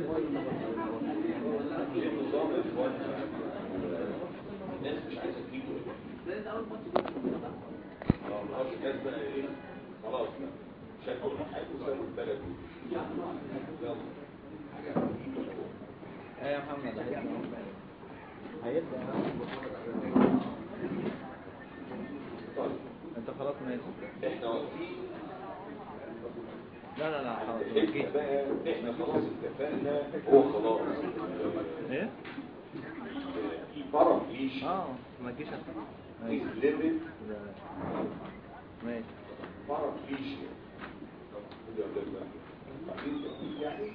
نظام الاخوان الناس مش عايزه تيجي خلاص الناس بقى ايه خلاص بقى شكوا الحاجة وسابوا البلد يلا ايه يا محمد هيبدأ طيب انت خلاص ماشي احنا واقفين لا لا لا خلاص احنا بقى احنا خلاص اتفقنا هو خلاص ايه البارافليش اه ما تجيش is ايوه limited ماشي بارافليش يعني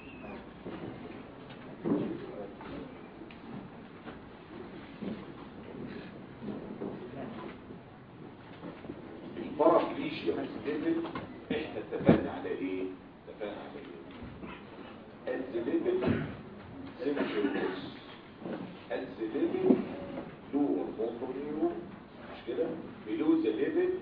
البارافليشيا ليفل احنا اتفقنا على ايه اتفقنا على ايه at the level symmetry at the level lower motor neuron مش كده below the level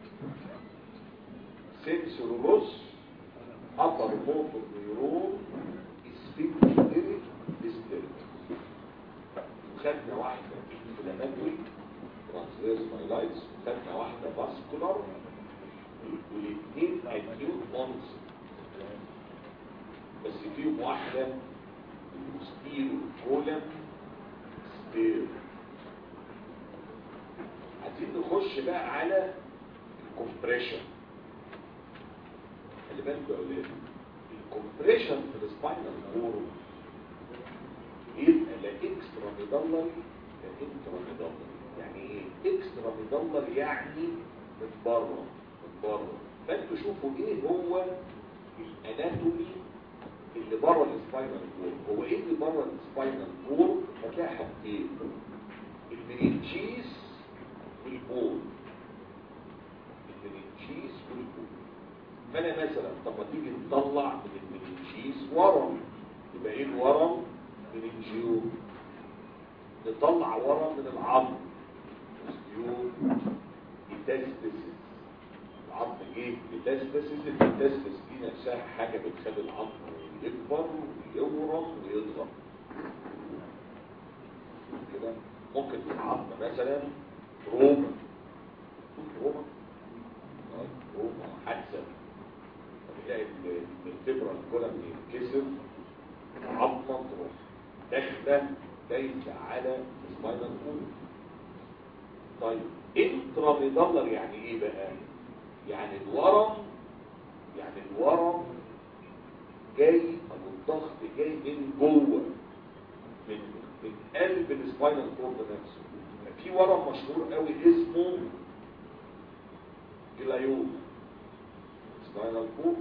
sensory loss upper motor neuron is very disturbed وخدنا واحدة inflammatory transverse myelitis وخدنا واحدة vascular والاثنين acute onset بس فيهم واحدة ستيرو كولم ستير عايزين نخش بقى على الكومبريشن خلي بالكوا يا اولاد الكومبريشن في السباينال كورد يبقى لا اكسترا ميدلري لا انترا ميدلري يعني ايه اكسترا ميدلري يعني من بره من بره فانتوا شوفوا ايه هو الاناتومي اللي بره السباينال كورد هو ايه اللي بره السباينال كورد هتلاقي حاجتين المنينجيز والبول المنينجيز والبول فانا مثلا طب ما تيجي نطلع من المنينجيز ورم يبقى ايه الورم منينجيو نطلع ورم من العظم اوستيو ميتاستاسيس العظم ايه ميتاستاسيس الميتاستاسيس دي نفسها حاجه بتخلي العظم يكبر ويورم ويضغط كده ممكن في العظم مثلا روما روما آه، روما حادثه تلاقي الفبرة الكولم ينكسر عظمة تروح داخلة دايسة على السباينال كورد طيب انترا ميدلر يعني ايه بقى يعني الورم يعني الورم جاي او الضغط جاي من جوه من من قلب السباينال كورد نفسه في ورم مشهور قوي اسمه جلايوم سباينال كورد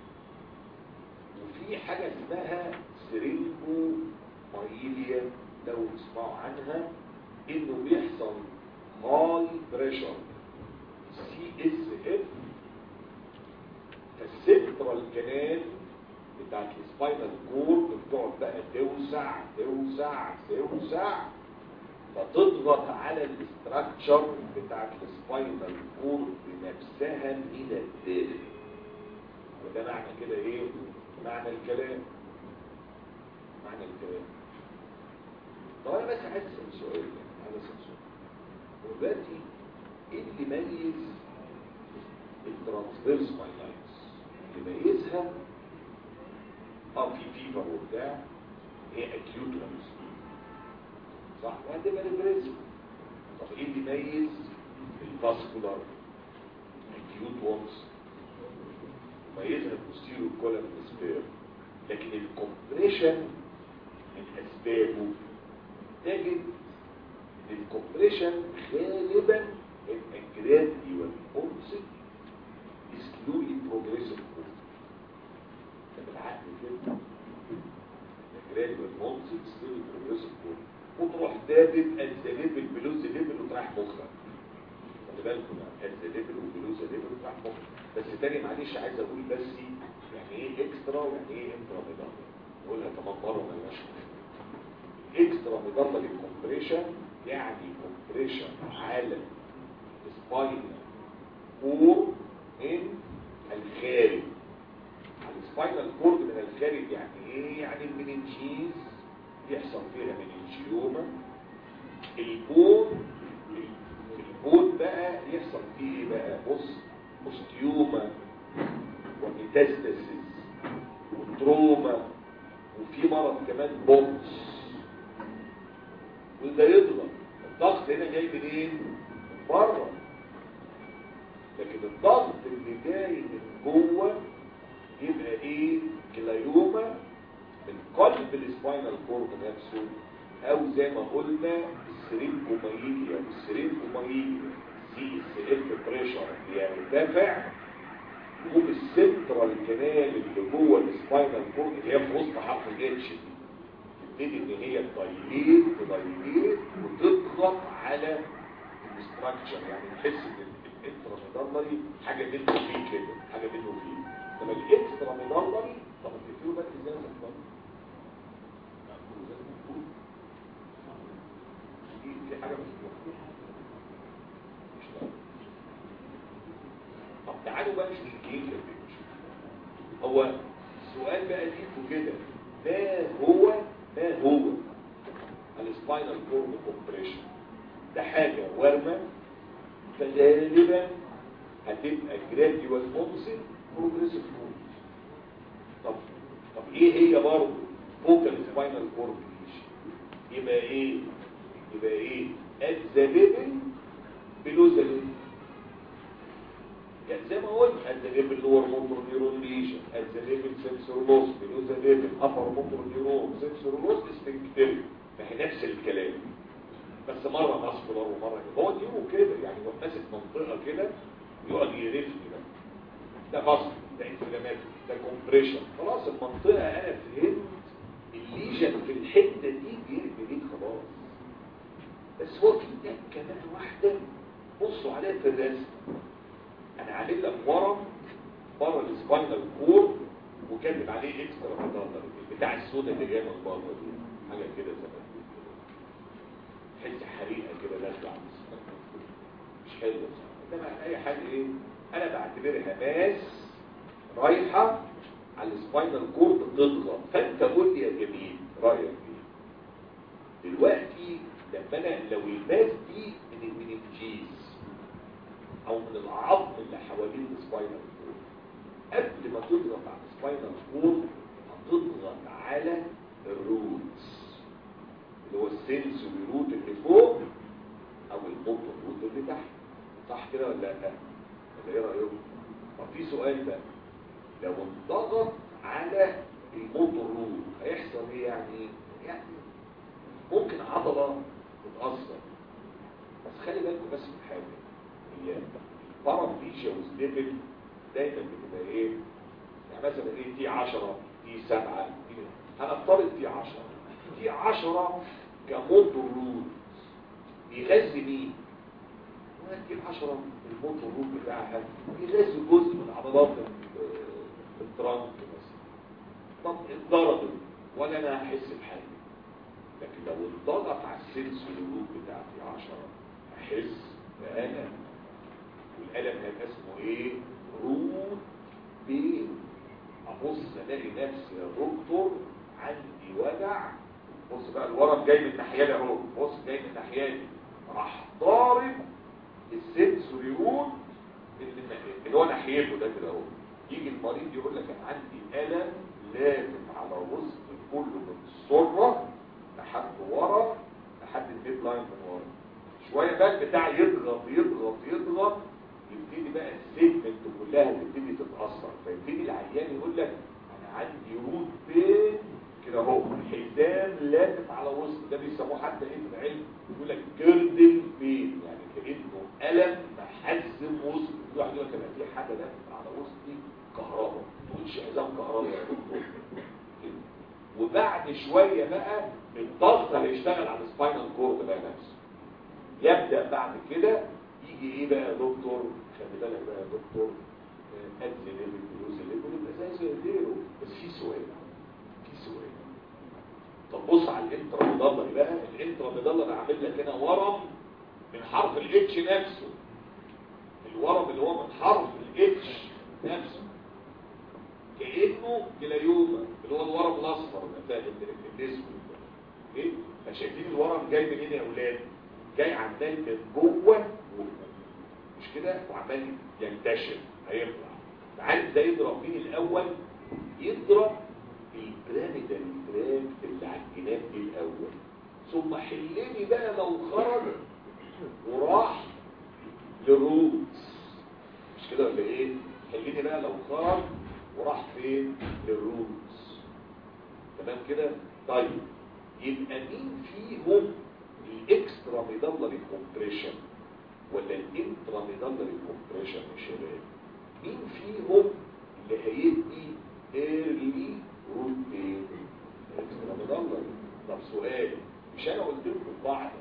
وفي حاجة اسمها سرينجو مايليا لو تسمعوا عنها انه بيحصل هاي بريشر سي اس اف فالسنترال كانال بتاعت السباينال كورد بتقعد بقى توسع توسع توسع فتضغط على الاستراكشر بتاعت السباينال كورد نفسها من الداخل وده معنى كده ايه معنى الكلام معنى الكلام طب انا بس عايز اسال سؤال يعني عايز اسال سؤال هو دلوقتي ايه اللي يميز الترانسفيرس مايلايتس اللي يميزها اه في فيفر وبتاع هي اكيوت لمس صح وهتبقى البريزم طب ايه اللي يميز الفاسكولار اكيوت وونس ميزها البوستيرو كولم سبير لكن الكومبريشن من اسبابه تجد ان الكومبريشن غالبا الانجرادي والانسك سلولي بروجريسيف بالعقل كده الانجرادي والانسك سلولي بروجريسيف وتروح دابب انت ليفل بلوز ليفل وتروح مخك خلي بالكم انت ليفل وبلوز ليفل وتروح مخك بس تاني معلش عايز اقول بس يعني ايه اكسترا ويعني ايه انترا ميدال نقولها كمان مره ما لناش اكسترا ميدال الكومبريشن يعني كومبريشن على السباين كور من الخارج على السباينال كورد من الخارج يعني ايه يعني المننجيز يحصل فيها مننجيوما البون البون بقى يحصل فيه ايه بقى بص اوستيوما وميتاستاسيس وتروما وفي مرض كمان بوكس وده يضغط الضغط هنا جاي منين؟ من بره لكن الضغط اللي جاي من جوه يبقى ايه؟ كلايوما من قلب السباينال كورد نفسه او زي ما قلنا السرينكومايليا والسرينكومايليا سي اس اف بريشر بيرتفع يقوم السنترال كنال اللي جوه السباينال كورد اللي هي في وسط حرف الاتش دي تبتدي ان هي تدايليت تدايليت وتضغط على الاستراكشر يعني نحس ان الانتراميدالري حاجه منه فيه كده حاجه منه فيه لما الاكستراميدالري طب تكتبوا بقى ازاي ده في حاجه مش مفتوحه مش لاقي. طب تعالوا بقى نشوف الكلينيكال بيكتشر هو السؤال بقى ليكوا كده ما هو ما هو السباينال كورد كومبريشن ده حاجه ورمه فغالبا هتبقى جراديوال مونسن بروجريسيف مود طب طب ايه هي برضه فوكال سباينال كورد يبقى ايه يبقى ايه at the level below the level يعني زي ما قلت at the level lower motor neuron lesion at the level sensor loss below the level upper motor neuron sensor loss sphincteric ما هي نفس الكلام بس مرة ماسكولار ومرة كده هو نيرو كده يعني هو ماسك منطقة كده يقعد يرفني بقى ده فصل ده انفلامات ده كومبريشن خلاص المنطقة انا فهمت الليجن في الحتة دي بيرمي ليك خلاص بس هو في تكة بقى واحدة بصوا عليها في الرسم انا عامل لك ورم بره السباينال كور وكاتب عليه اكسترا ميدالر بتاع السودا اللي جايه من بره دي حاجه كده زي ما تقول كده تحس حريقه كده نازله على السباينال كور مش حلوه بصراحه انما اي حاجه ايه انا بعتبرها ماس رايحه على السباينال كورد تضغط فانت قول لي يا جميل رايك ايه دلوقتي لما انا لو الماس دي من المننجيز او من العظم اللي حوالين السباينال كورد قبل ما تضغط على السباينال كورد هتضغط على الروتس اللي هو السنسوري روت اللي فوق او الموتور روت اللي تحت صح كده ولا لا ولا ايه رايكم طب في سؤال بقى لو انضغط على الموتور روت هيحصل ايه يعني يعني ممكن عضله تتاثر بس خلي بالكم بس من حاجه هي البارامبيشيا والليفل دايما بتبقى ايه يعني مثلا ايه دي 10 دي 7 دي هنفترض دي 10 دي 10 كموتور روت بيغذي مين ودي 10 الموتور روت بتاعها بيغذي جزء من عضلات الترانك مثلا طب اتضربت ولا انا هحس بحاجه لكن لو انضغط على السنسوري روت بتاعتي 10 احس بألم والألم هيبقى اسمه ايه روت بين ابص الاقي نفسي يا دكتور عندي وجع بص بقى الورم جاي من الناحيه دي اهو بص جاي من الناحيه دي راح ضارب السنسوري روت اللي, اللي هو ناحيته ده كده اهو يجي المريض يقول لك انا عندي الم لافف على وسط كله من السره لحد ورا لحد الميد لاين من ورا شويه بقى البتاع يضغط يضغط يضغط يبتدي بقى السيجمنت كلها تبتدي تتاثر فيبتدي العيان يقول لك انا عندي روت بين كده اهو حزام لافف على وسط ده بيسموه حتى ايه في العلم يقول لك جردل بين يعني كانه الم محزم وسط واحد يقول لك انا في حاجه لافف على وسطي كهرباء ما تقولش حزام كهرباء يا دكتور وبعد شويه بقى الضغط هيشتغل على السباينال كورد بقى نفسه يبدا بعد كده يجي ايه بقى يا دكتور خلي بالك بقى يا دكتور ادي ليفل بلوز ليفل يبقى زي غيره بس في سؤال في سؤال طب بص على الانتراميدالر بقى الانتراميدالر انا عامل لك هنا ورم من حرف الاتش نفسه الورم اللي هو من حرف الاتش نفسه كانه كلايوما اللي هو الورم الاصفر ده ايه فشايفين الورم جاي منين يا اولاد جاي عمال من جوه مش كده وعمال ينتشر هيطلع عارف ده يضرب مين الاول يضرب البيراميدال تراك اللي على الجناب دي الاول ثم حلني بقى لو خرج وراح للروتس مش كده ولا ايه حلني بقى لو خرج وراح فين للروتس تمام كده طيب يبقى مين فيهم الاكسترا ميدالري كومبريشن ولا الانترا ميدالري كومبريشن يا شباب مين فيهم اللي هيدي ايرلي روت بين اكسترا ميدالري طب سؤال مش انا قلت لكم قاعده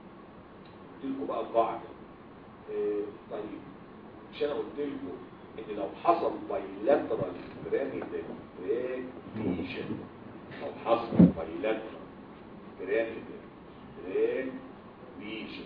قلت لكم بقى قاعده إيه طيب مش انا قلت لكم ان لو حصل بايلاترال بيراميدال تراك ليشن لو حصل بايلاترال بيراميدال تراك ليشن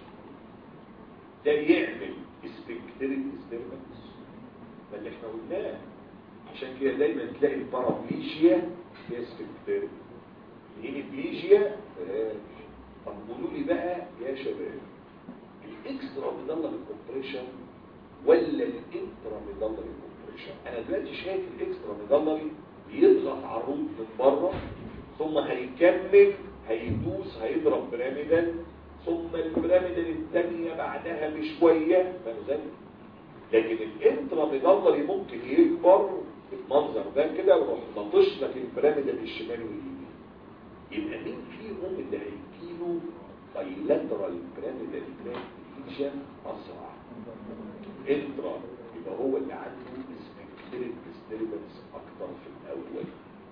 ده يعمل سبكتريك ديستربنس ده اللي احنا قلناه عشان كده دايما تلاقي البارابليشيا هي سبكتريك الهيميبليجيا فلاش طب قولوا لي بقى يا شباب الاكسترا ميدالري كومبريشن ولا الانترا ميدالري كومبريشن انا دلوقتي شايف الاكسترا ميدالري بيضغط على الروت من بره ثم هيكمل هيدوس هيضرب بيراميدال ثم البيراميدال الثانيه بعدها بشويه فنزل لكن الانترا ميدالري ممكن يكبر بالمنظر ده كده ويروح لطش لك البيراميدال الشمال واليمين يبقى مين فيهم اللي هيجيله بايلاترال بيراميدال تراكشن اسرع انترا يبقى هو اللي عنده سبكتيريك ديستربنس اكتر في الاول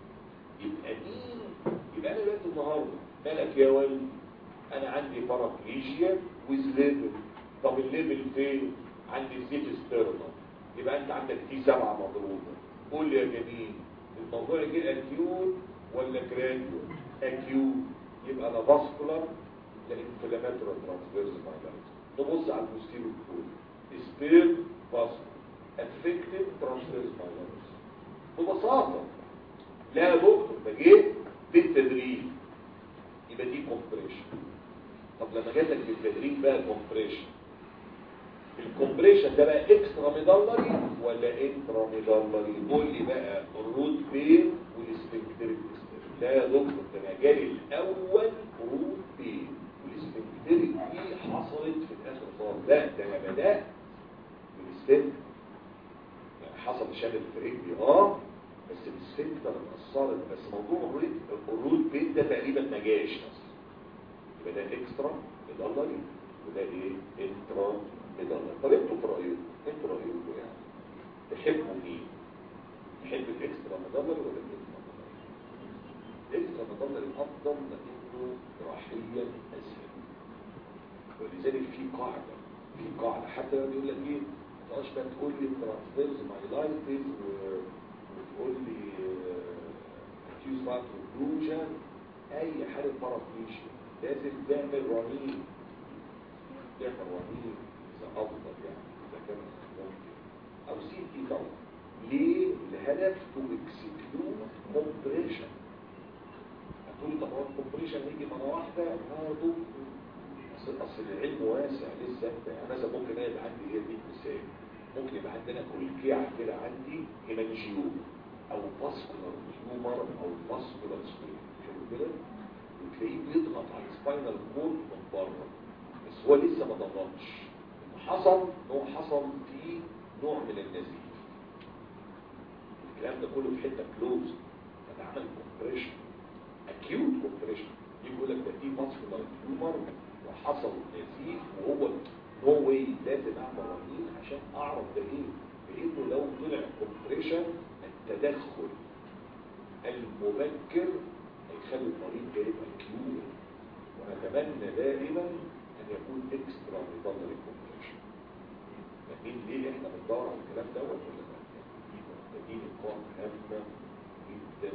يبقى مين يبقى انا دلوقتي النهارده مالك يا ولد انا عندي بارابليجيا ويز ليفل طب الليفل فين عندي زيت ستيرنر يبقى انت عندك تي سبعة مضروبة قول لي يا جميل الموضوع يجي اكيوت ولا جرانيول اكيوت يبقى لا فاسكولار لا انفلاماتوري ترانسفيرس مايلايتس نبص على البوستيريور كول سبير فاسكولار افكتد ترانسفيرس مايلايتس ببساطة لا يا دكتور ده جه بالتدريج يبقى دي كومبريشن طب لما جات لك بالتدريج بقى كومبريشن الكومبريشن ده بقى اكسترا ميدالري ولا انترا ميدالري قول لي بقى الروت بين والسفنكتريك لا يا دكتور ده انا جالي الاول روت بين والسفنكتريك دي حصلت في الاخر خالص لا ده انا بدات بالسفنكتر يعني حصل شلل في رجلي اه بس السفنكتر اتاثرت بس موضوع الروت الروت بين ده تقريبا ما جاش اصلا يبقى ده اكسترا ميدالري وده ايه انترا ميدالري طب انتوا في رايكم انتوا رايكم يعني تحبوا مين تحب الاكسترا ميدالري ولا الانترا ميدالري الاكسترا ميدالري افضل لانه جراحيا اسهل ولذلك في قاعده في قاعده حتى لو يقول لك ايه ما تقعدش بقى تقول لي ترانسفيرز مايلايتس وتقول لي اكيوز فات اوكلوجن اي حاله بارافليشن لازم تعمل رنين تعمل رنين اذا افضل يعني اذا كان ممكن او سي تي طبعا ليه الهدف تو اكسكلود كومبريشن هتقولي طب هو الكومبريشن يجي مره واحده برضه اصل اصل العلم واسع لسه انت يعني مثلا ممكن انا يبقى عندي ايه دي مثال ممكن يبقى عندنا كلكيع كده عندي هيمانجيوم او فاسكولار تيومر او فاسكولار سكوير شوفوا كده وتلاقيه بيضغط على السباينال كورد من بره بس هو لسه ما ضغطش حصل هو حصل فيه نوع من النزيف الكلام ده كله في حته كلوز فتعمل كومبريشن اكيوت كومبريشن يقول لك ده في فاسكولار تيومر وحصل نزيف وهو نو واي لازم اعمل رنين عشان اعرف ده ايه لانه لو طلع كومبريشن التدخل المبكر هيخلي المريض ده يبقى كيور ونتمنى دائما ان يكون اكسترا ميدالري كومبريشن لكن ليه احنا بندور على الكلام دوت ولا لا؟ دي محتاجين نقاط هامه جدا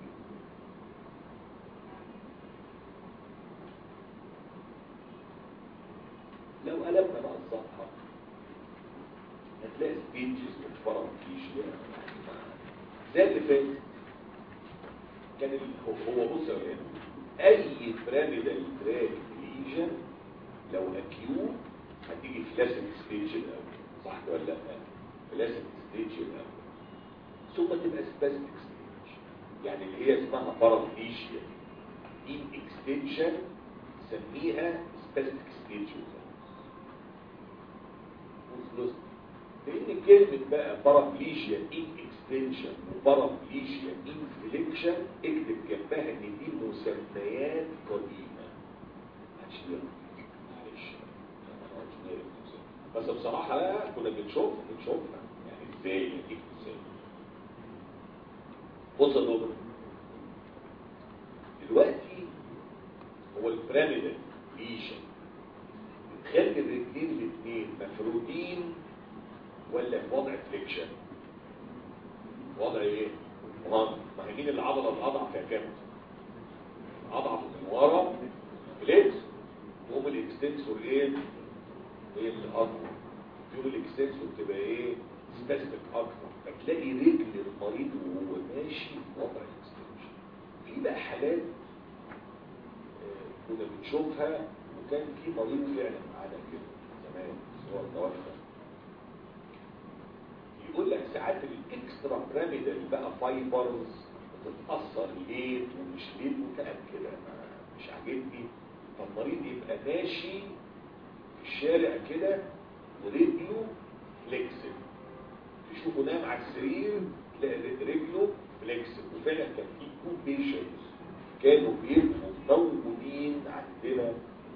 لو قلبنا بقى الصفحه هتلاقي ستيجز متفرغ فيه زي اللي فات كان ال- هو هو بص يا ولاد اي بيراميدال تراك ليجن لو اكيوت هتيجي فلاسن ستيج الاول صح ولا لا فلاسن ستيج الاول ثم تبقى سباستيك ستيج يعني اللي هي اسمها بارافليشيا ان اكستنشن سميها سباستيك ستيج وخلصت لان كلمة بقى بارافليشيا ان اكستنشن وبارافليشيا ان فليكشن اكتب جنبها ان دي مسميات قديمة هتشتغل معلش أنا مش عارف. بس بصراحة بقى كنا بنشوفها بنشوفها يعني ازاي يديك ازاي بص يا دكتور دلوقتي هو البيراميدال ليشن بتخلي الرجلين الاثنين مفرودين ولا في وضع فليكشن وضع ايه مهم ما هي مين العضله الاضعف يا كابتن اضعف من ورا فليكس يقوم الاكستنسور ايه ايه الاقوى يقوم الاكستنسور تبقى ايه سبيسيفيك اكتر فتلاقي رجل المريض وهو ماشي في وضع الاكستنشن في بقى حالات آه، كنا بنشوفها وكان في مريض فعلا معانا كده زمان بس هو توفى يقول لك ساعات الاكسترا بيراميدال بقى فايبرز بتتاثر ليه ومش ليه وكلام كده ما- مش عاجبني فالمريض يبقى ماشي في الشارع كده ورجله فليكسل تشوفه نام على السرير تلاقي رجله فليكسل وفعلا كان في تو بيشنتس كانوا بيبقوا موجودين عندنا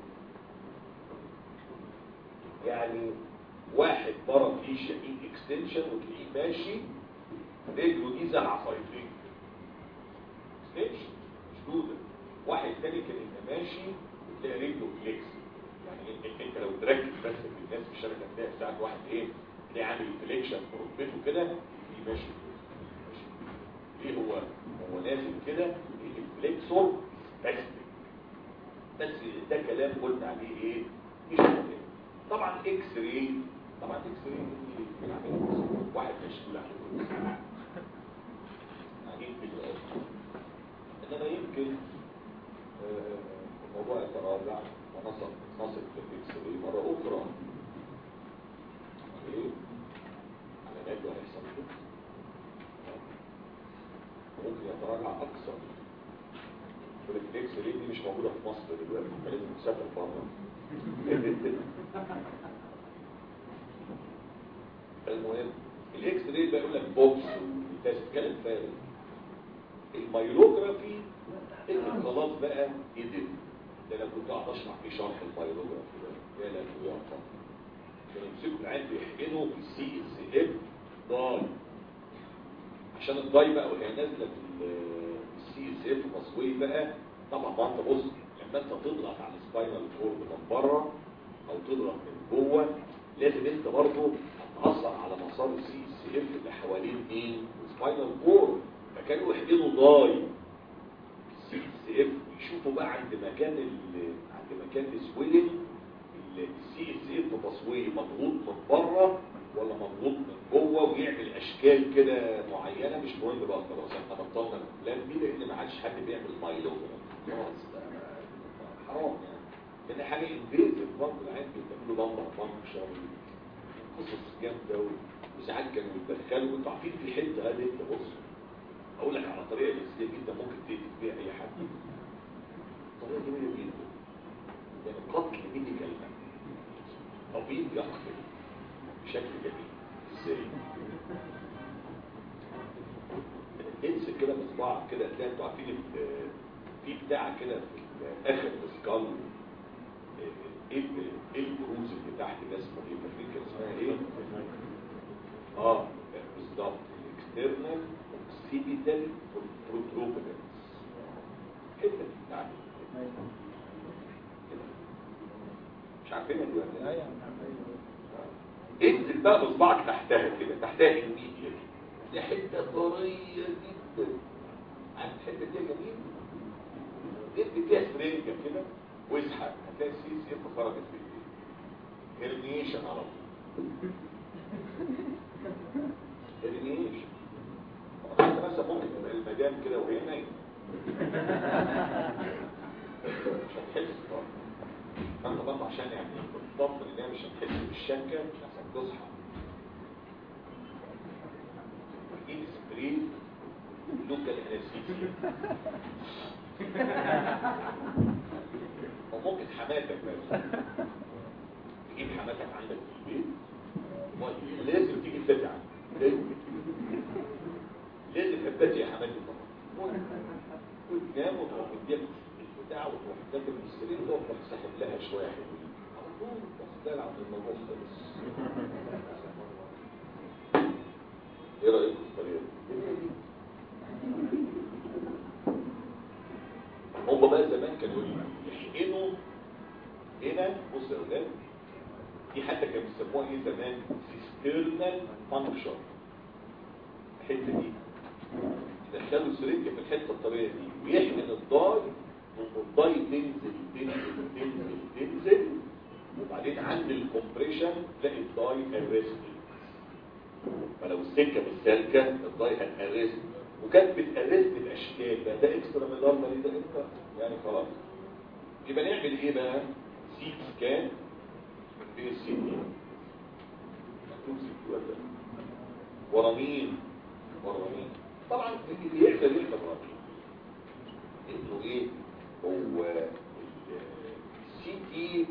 يعني واحد بره فيشة ايد اكستنشن وتلاقيه ماشي رجله دي زي عصايتين اكستنشن مشدودة واحد تاني كان يبقى ماشي وتلاقي رجله فليكس يعني انت, انت لو تركز بس في الناس في الشارع هتلاقي ساعات واحد ايه تلاقيه عامل فليكشن في ركبته كده تلاقيه ماشي ماشي. ليه هو هو نازل كده ليه الفليكسور بس بس ده كلام قلنا عليه ايه مش مهم طبعا اكس راي طبعا اكس راي دي يعني واحد مشغول عليه عجيب بالله انما يمكن آه، الموضوع يتراجع ونصل نصل في الاكس راي مره اخرى ايه على نادي هيحصل كده ممكن يتراجع اكثر والاكس راي دي مش موجوده في مصر دلوقتي فلازم تسافر بره المهم الاكس راي بقى يقول لك بوكس وتست كلام فارغ الميلوجرافي اللي خلاص بقى قدر ده انا كنت قاعد اشرح فيه شرح الميلوجرافي ده يا لا يا طبعا كانوا يمسكوا العين بيحقنوا في السي اس اف داي عشان الداي بقى وهي نازله في السي اس اف مصوي بقى طبعا ما انت بص لما انت تضغط على السباينال كورد من بره او تضغط من جوه لازم انت برضه هتاثر على مسار السي اس اف اللي حوالين مين السباينال كورد فكانوا يحقنوا داي السي اس اف يشوفوا بقى عند مكان ال- عند مكان السويلنج السي اس اف تصوير مضغوط من بره ولا مضغوط من جوه ويعمل اشكال كده معينه مش مهم بقى خلاص احنا بطلنا الافلام دي لان ما عادش حد بيعمل مايلوجرام خلاص بقى حرام يعني لان حاجه انفيزيف برضه العين بيعملوا لمبر فانكشن قصص جامده و- وساعات كانوا يتدخلوا انتوا عارفين في حته هذه انت بص اقول لك على طريقه جنسيه جدا ممكن تقتل بيها اي حد طريقه جميله جدا يعني قتل ميديكال او بيد يقتل بشكل جميل ازاي امسك كده بصباعك كده تلاقي انتوا عارفين ال- في بتاع كده في اخر السكال ايه ال- ايه البروز اللي تحت ده اسمه ايه فاكرين كان اسمها ايه؟ اه بالظبط الاكسترنال اوكسيبيتال بروتروبيدنس الحته دي بتاعت كده. مش عارفينها دي ولا لا؟ انزل بقى بصبعك تحتها كده تحتها الميديا دي حته طريه جدا عند الحته دي جميل ادي فيها سرنجه كده واسحب هتلاقي السي سي اف خرجت في ايديك هرنيشن على طول هرنيشن انت مثلا ممكن تبقى المدام كده وهي نايمه تحس بضغط فانت برضه عشان يعني تطمن ان هي مش هتحس بالشكه عشان تصحى تجيب سبراي لوكال انستيزيا وممكن حماتك بس تجيب حماتك عندك في البيت لازم تيجي تفتح لازم لازم تفتح يا حماتي طبعا وتنام وتروح تديك البتاع وتروح تاكل من السرير وتروح تسحب لها شويه حلوين على طول بس تلعب في الموضوع خالص ايه رايكم في الطريقه دي؟ هم بقى زمان كانوا يحقنوا هنا بص يا اولاد دي حتى كانوا بيسموها ايه زمان سيسترنال فانكشن الحته دي يدخلوا سرنج في الحته الطريه دي ويحقن الضاي والضاي تنزل تنزل تنزل تنزل وبعدين عند الكومبريشن تلاقي الضاي ارستد فلو السكه مش سالكه الضاي هتارست وكانت بتارست الاشكال ده ده اكسترا ميلار مريض ده انت يعني خلاص يبقى نعمل ايه بقى سي سكان في السي دي مكتوب سي دي ولا ورا مين ورا مين طبعا اللي يقدر يقدر ورا مين انه ايه هو السي دي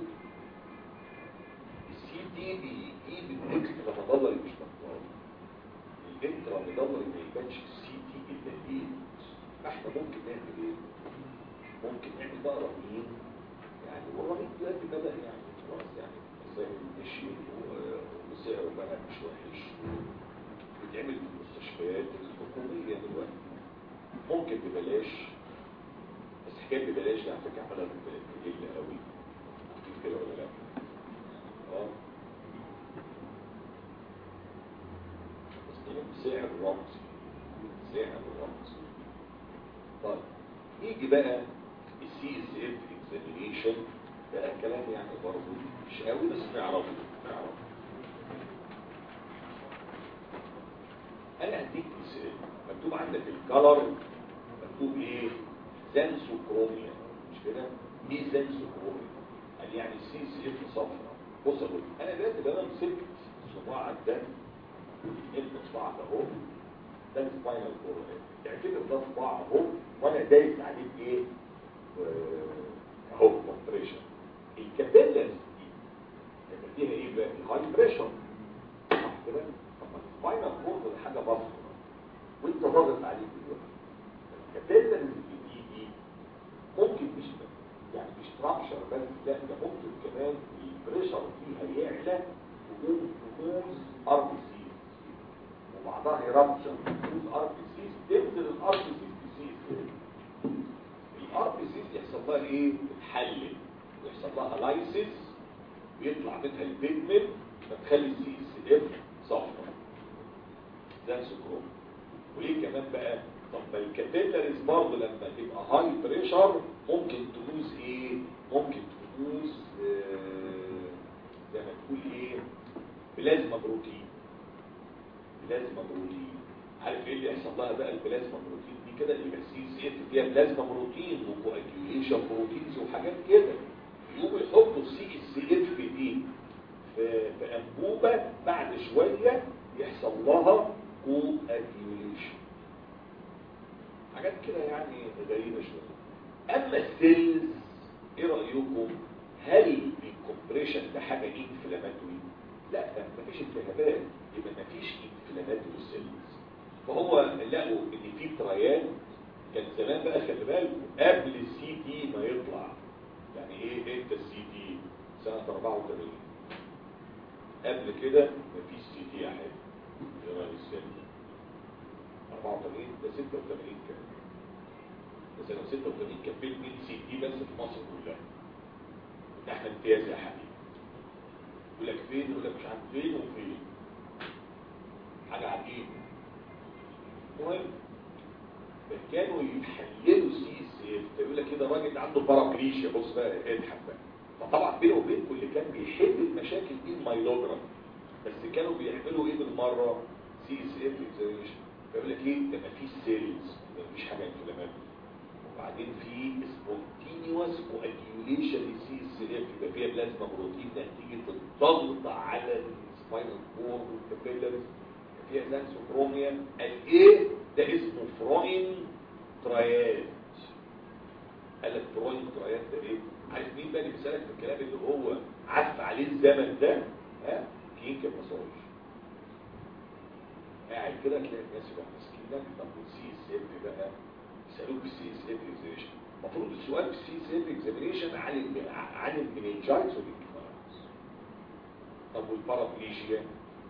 السي دي بيجيب الاكسترا ميلار مش مكتوب الانترا ميلار ما يبانش السي دي الا ايه احنا ممكن نعمل ايه ممكن نعمل بقى رهين يعني والرهين دلوقتي بدأ يعني خلاص يعني زي مشي وسعره بقى مش وحش بيتعمل في المستشفيات الحكومية دلوقتي ممكن ببلاش بس حكاية ببلاش دي على فكرة عملها بقلة قوي أكيد كده ولا لا؟ اه بس سعر رمزي سعر رمزي طيب يجي بقى السي اس اف اكزامينيشن ده كلام يعني برضه مش قوي بس نعرفه نعرفه انا هديك مثال مكتوب عندك الكلر مكتوب ايه زانسوكروميا مش كده ايه زانسوكروميا قال يعني السي اس اف صفرا بص يا دكتور، انا دلوقتي ده انا مسكت صباع الدم انت صباعك اهو ده السباينال كورد تعتبر ده صباع اهو وانا دايس عليه بايه آه، اهو كومبريشن الكابيلرز دي لما فيها ايه بقى هاي بريشر صح كده طب السباينال كورد ده حاجه بسيطه وانت ضاغط عليه دلوقتي الكابيلرز اللي دي ممكن مش يعني مش ترابشر بس لا ده ممكن كمان البريشر فيها يعلى ويقوم تفوز ار بي سي وبعدها يرابشر تفوز ار بي سي تنزل الار بي سي تسيس الار بي سي يحصل لها ايه؟ تتحلل ويحصل لها لايسيس ويطلع منها البيجمنت فتخلي السي اس اف صفرا ده سكروم وليه كمان بقى طب ما الكابيلاريز برضه لما تبقى هاي بريشر ممكن تلوز ايه ممكن تلوز آه زي ما تقول ايه بلازما بروتين بلازما بروتين عارف ايه اللي يحصل لها بقى البلازما بروتين دي كده يبقى السي سي اف فيها بلازما بروتين وكواجيوليشن بروتينز وحاجات كده يقوموا يحطوا السي اس اف دي في في انبوبه بعد شويه يحصل لها كواجيوليشن حاجات كده يعني غريبة شوية اما السيلز ايه رأيكم هل الكومبريشن ده حاجة انفلاماتوري لا ده مفيش التهابات يبقى مفيش انفلاماتوري سيلز فهو لقوا ان في تريان كان زمان بقى خلي بالكم قبل السي تي ما يطلع يعني ايه انت السي تي سنة 84 قبل كده مفيش سي تي يا حبيبي ايه رأي السيلز 84 ده 86 كان ده سنة 86 كان في 100 سي دي بس في مصر كلها ده احنا امتياز يا حبيبي يقول لك فين يقول لك مش عارف فين وفين حاجة عجيبة المهم كانوا يحللوا سي اس اف يقول لك كده راجل عنده بارابليشيا بص بقى اضحك بقى فطبعا بينه وبينكم اللي كان بيحل المشاكل دي المايلوجرام بس كانوا بيعملوا ايه بالمره سي اس اف اكزامينشن فيقول لك ايه ده مفيش سيلز ده مفيش حاجه انفلامات وبعدين في سبونتينيوس كواجيوليشن لسي اس اف يبقى فيها بلازما بروتين نتيجه الضغط على السباينال كورد والكابيلرز فيها زانسوكروميا الايه ده اسمه فروين ترايات قال لك فروين ترايات ده ايه عارف مين بقى اللي بيسالك في الكلام اللي هو عف عليه الزمن ده ها كينك مساج قاعد كده تلاقي الناس يبقى ماسكينك طب والسي اس اف بقى يسالوك السي اس اف اكزامينشن المفروض السؤال في السي اس اف اكزامينشن عن ال عن المننجايتس والانكفالايتس طب والبارابليجيا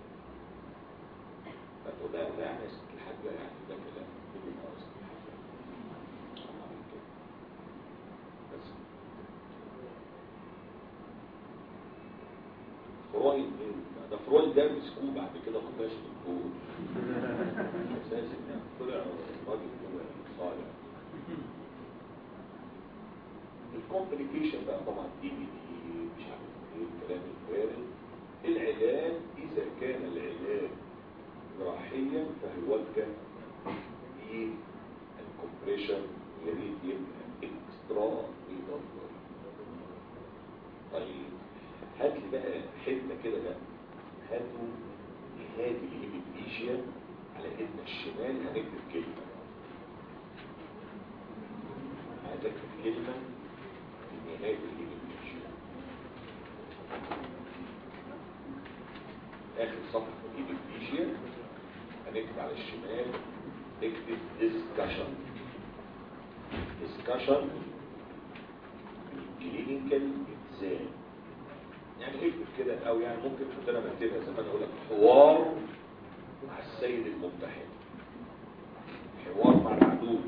فتقول ده ده يعني الحاجه يعني ده كلام كله خلاص بس فرويد ايه ده فرويد ده مسكوه بعد كده ما بقاش دكتور اساسا يعني طلع راجل طلع صالح الكومبليكيشن بقى طبعا دي بي دي مش عارف ايه الكلام الفارغ العلاج اذا كان العلاج جراحيا فهيوجه للكمبريشن يا ريت يبقى اكسترا ريدر طيب هات لي بقى حته كده بقى هاتوا نهايه الهيميبليجيا على ايدنا الشمال هنكتب كلمه هتكتب كلمه في نهايه الهيميبليجيا اخر صفحه في الهيميبليجيا هنكتب على الشمال نكتب discussion discussion clinical exam يعني اكتب كده او يعني ممكن كنت انا بكتبها زي ما انا اقول لك حوار مع السيد الممتحن حوار مع العدو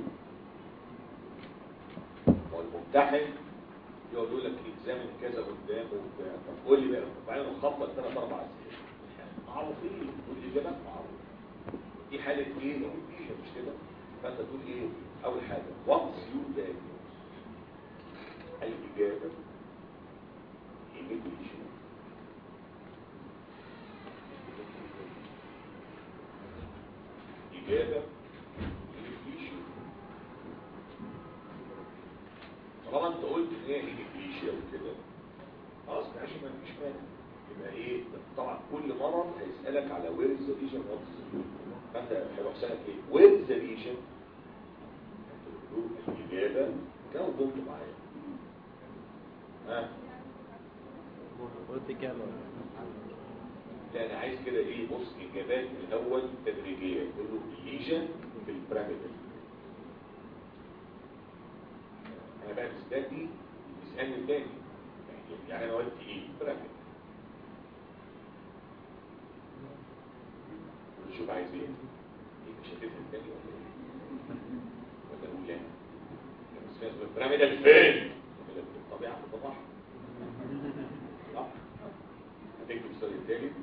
والممتحن يقعد يقول لك اكزامن كذا قدامه وبتاع طب قول لي بقى وبعدين نخبط ثلاث اربع اسئله معروف ايه تقول لي اجابات معروف دي حاله ايه مش كده فانت تقول ايه اول حاجه واتس يور diagnosis الاجابه immigration إجابة immigration طالما انت قلت ان هي immigration وكده خلاص ماشي ما فيش مانع يبقى ايه طبعا كل مرض هيسألك على where is the lesion what is the lesion فانت هيروح سألك ايه where is the lesion هتقول له الإجابة كانوا ضمت معايا ها قلت كام لا انا عايز كده ايه بص اجابات الاول تدريجيه تقول له الليجن في البراميدال انا بقى مستني يسالني تاني يعني يعني انا قلت ايه براميدال شوف عايز ايه ايه مش هتفهم تاني ولا ايه ولا اقول لا بس في اسمه البراميدال فين البراميدال في الطبيعه في الطبيعه صح هتكتب السؤال التالي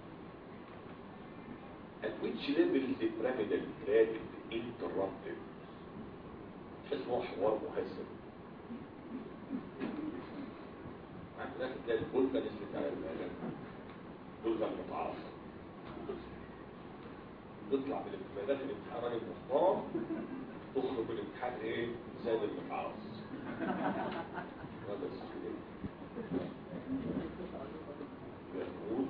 at which level is the pyramidal tract interrupted تحس هو حوار مهذب عند الاخر تلاقي البلطه نزلت على المال بلطه المتعاصر تطلع من الامتحانات الامتحان راجل محترم تخرج من الامتحان ايه زاد المتعاصر هذا السؤال يقول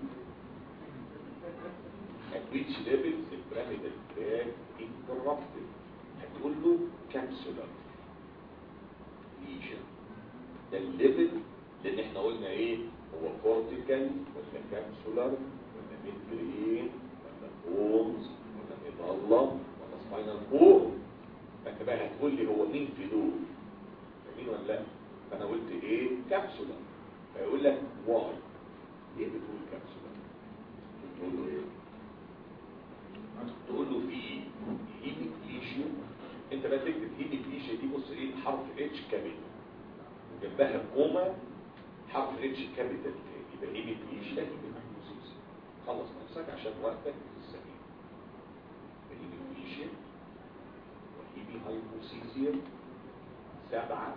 at which level the pyramidal tract interrupted هتقول له capsular lesion ده الليفل لان احنا قلنا ايه هو كورتيكال ولا كابسولار ولا ميدبرين ولا بونز ولا ميدالا ولا سباينال كور فانت بقى هتقول لي هو مين في دول مين ولا لا فانا قلت ايه كابسولار فيقول لك واي ايه بتقول كابسولار تقول له ايه تقول له في هيميك ليشيو انت بقى تكتب هيميك ليشيو دي بص ايه حرف اتش كابيتال جنبها كوما حرف اتش كابيتال يبقى هيميك ليشيو ده هيميك ليشيو خلص نفسك عشان وقتك السليم هيميك ليشيو وهيمي هايبوسيزيا سبعة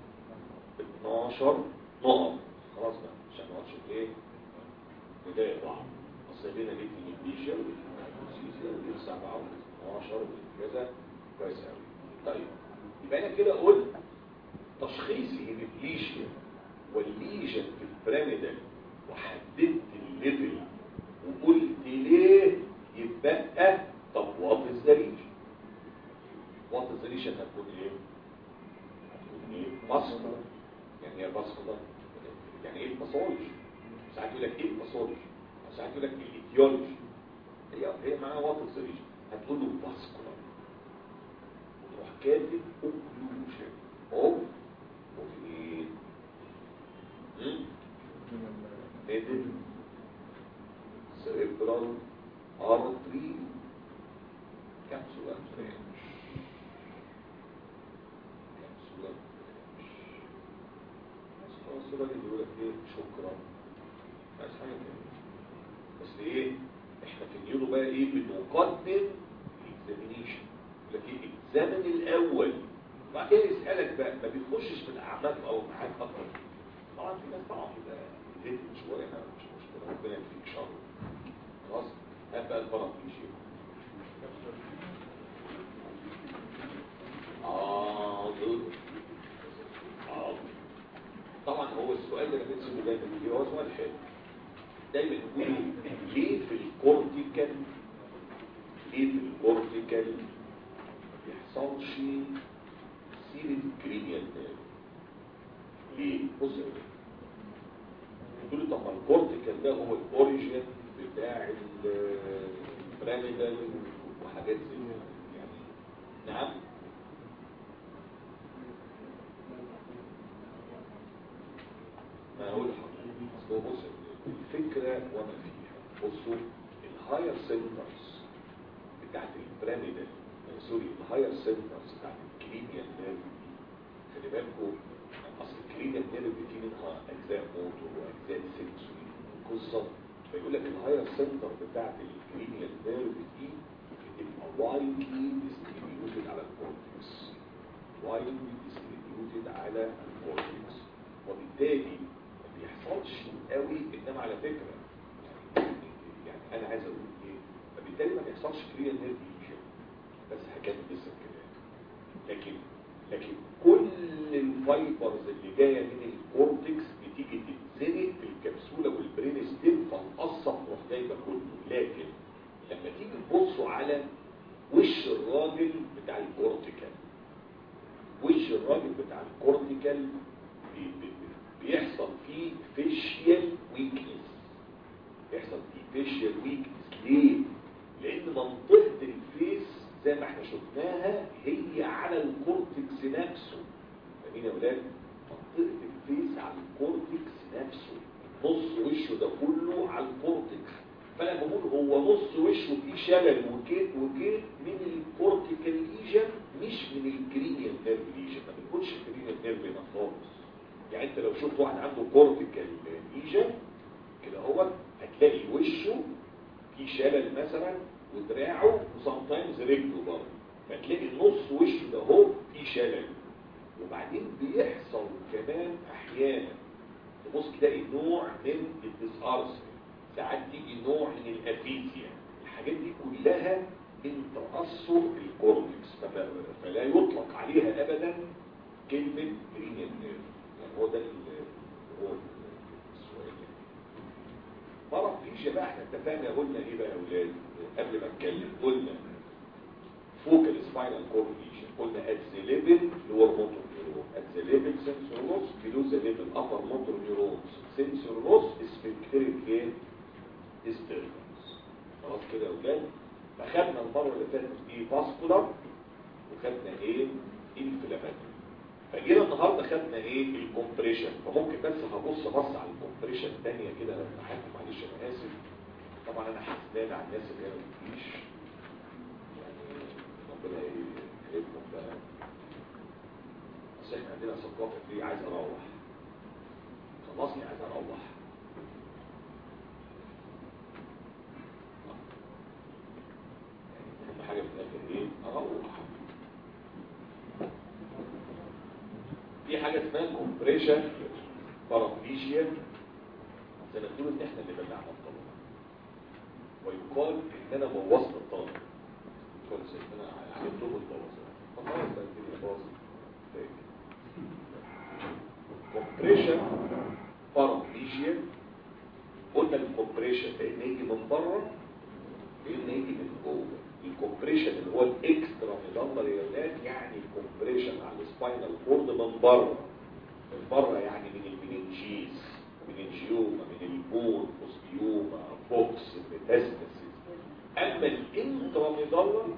12 نقط خلاص بقى عشان ما نقعدش ايه بداية ضعف اصل بينا جبت الانجليزيا والانجليزيا والسبعة وال12 وكذا كويس قوي طيب يبقى انا كده قلت تشخيص الهيميبليشيا والليجن في البيراميدال وحددت الليفل وقلت ليه يبقى طب وات از ذا ريجن وات از ذا ريجن هتكون ايه؟ هتكون ايه؟ ماسكولار يعني ايه ماسكولار؟ يعني ايه الباثولوجي؟ ساعات يقول لك ايه الباثولوجي؟ ساعات يقول لك الايديولوجي هي هي معناها وات از ذا ريجن هتقول له ماسكولار وتروح كاتب اوكلوجن اوف اوف ايه؟ middle cerebral artery capsular branch capsular branch بس خلاص الراجل يقول لك ايه شكرا بس حاجه كده بس ايه احنا في النيورو بقى ايه بنقدم الاكزامينيشن يقول لك ايه الزمن الاول وبعد كده يسالك بقى ما بيخشش في الاعماق او معاك اكتر طبعا في ناس طبعا كده زيت شويه ما مش مشكله ربنا يكفيك شر خلاص هات بقى البارافيشيا حاضر حاضر طبعا هو السؤال اللي انا بنسيبه دايما فيه هو سؤال حلو دايما يقولوا ليه في الكورتيكال ليه في الكورتيكال ما بيحصلش سيرة كرينيال نيرف ليه؟ بص يا ولاد. يقولوا طب ما الكورتيكال ده هو الاوريجين بتاع البراميدال وحاجات زي كده يعني نعم ما اقول لحضرتك اصل هو بص الفكره وما فيها بصوا الهاير سنترز بتاعت البراميدال سوري الهاير سنترز بتاعت الكلينيال نيرف خلي بالكم اصل الكلينيال نيرف دي منها اجزاء موتور واجزاء سنسوري قصه فيقول لك الهاير سنتر بتاعت الكلينيال نيرف دي بتبقى وايدلي ديستريبيوتد على الكورتكس وايدلي ديستريبيوتد على الكورتكس وبالتالي ما بيحصلش قوي انما على فكره يعني, يعني انا عايز اقول ايه فبالتالي ما بيحصلش كلينيال نيرف ليجن بس هكمل لسه الكلام لكن لكن كل الفايبرز اللي جايه من الكورتكس بتيجي تتزنق في الكبسوله والبرين ستيم فالقصه تروح جايبه كله لكن لما تيجي تبصوا على وش الراجل بتاع الكورتيكال وش الراجل بتاع الكورتيكال بي- بي- بيحصل فيه فيشيال ويكنس بيحصل فيه فيشيال ويكنس ليه؟ لان منطقه الفيس زي ما احنا شفناها هي على الكورتكس نفسه فاهمين يا ولاد منطقه الفيس على الكورتكس نفسه نص وشه ده كله على الكورتكس فانا بقول هو نص وشه فيه شلل وكيت وكيت من الكورتيكال ليجن مش من الكرينيال نيرف ليجن ما بنقولش الكرينيال نيرف هنا خالص يعني انت لو شفت واحد عنده كورتيكال ليجن كده هو هتلاقي وشه في شلل مثلا ودراعه وسمتايمز رجله برضه فتلاقي نص وشه ده هو في شلل وبعدين بيحصل كمان احيانا تبص تلاقي نوع من الديسارسل ساعات تيجي نوع من الافيزيا الحاجات دي كلها من تأثر الكورتكس فما- فلا يطلق عليها ابدا كلمة كرينيال نيرف يعني هو ده ال- هو السؤال يعني مرة فيش بقى احنا اتفقنا قلنا ايه بقى يا اولاد قبل ما نتكلم قلنا فوكال سباينال كورد ليجن قلنا ات ذا ليفل لور موتور نيورون ات ذا ليفل سنسور لوس بلو ذا ليفل ابر موتور نيورونز سنسور لوس سبكتريك ايه ديستربنس خلاص كده يا اولاد فخدنا المره اللي فاتت ايه فاسكولار وخدنا ايه انفلاماتوري فجينا النهارده خدنا ايه الكومبريشن فممكن بس هبص بص على الكومبريشن الثانيه كده لو سمحت معلش انا اسف طبعا انا حسنان على الناس اللي هي ما بتجيش يعني ربنا يكرمكم بقى بس احنا عندنا ثقافه دي عايز اروح خلصني عايز اروح يعني اهم حاجه في الاخر ايه اروح في حاجة اسمها كومبريشن بارابليجيا زي ما تقول ان احنا اللي بلعنا الطلبة ويقال ان انا بوظت الطلبة كل شيء انا علمتهم البوظة فخلاص بقى الدنيا باظت كومبريشن بارابليجيا قلنا الكومبريشن لان يجي من بره لان يجي من جوه الكومبريشن اللي هو الاكسترا ميدالري يعني الكومبريشن على السباينال كورد من بره من بره يعني من المننجيز من الجيوما من البون اوستيوما فوكس ميتاستاسيس اما الانترا ميدالري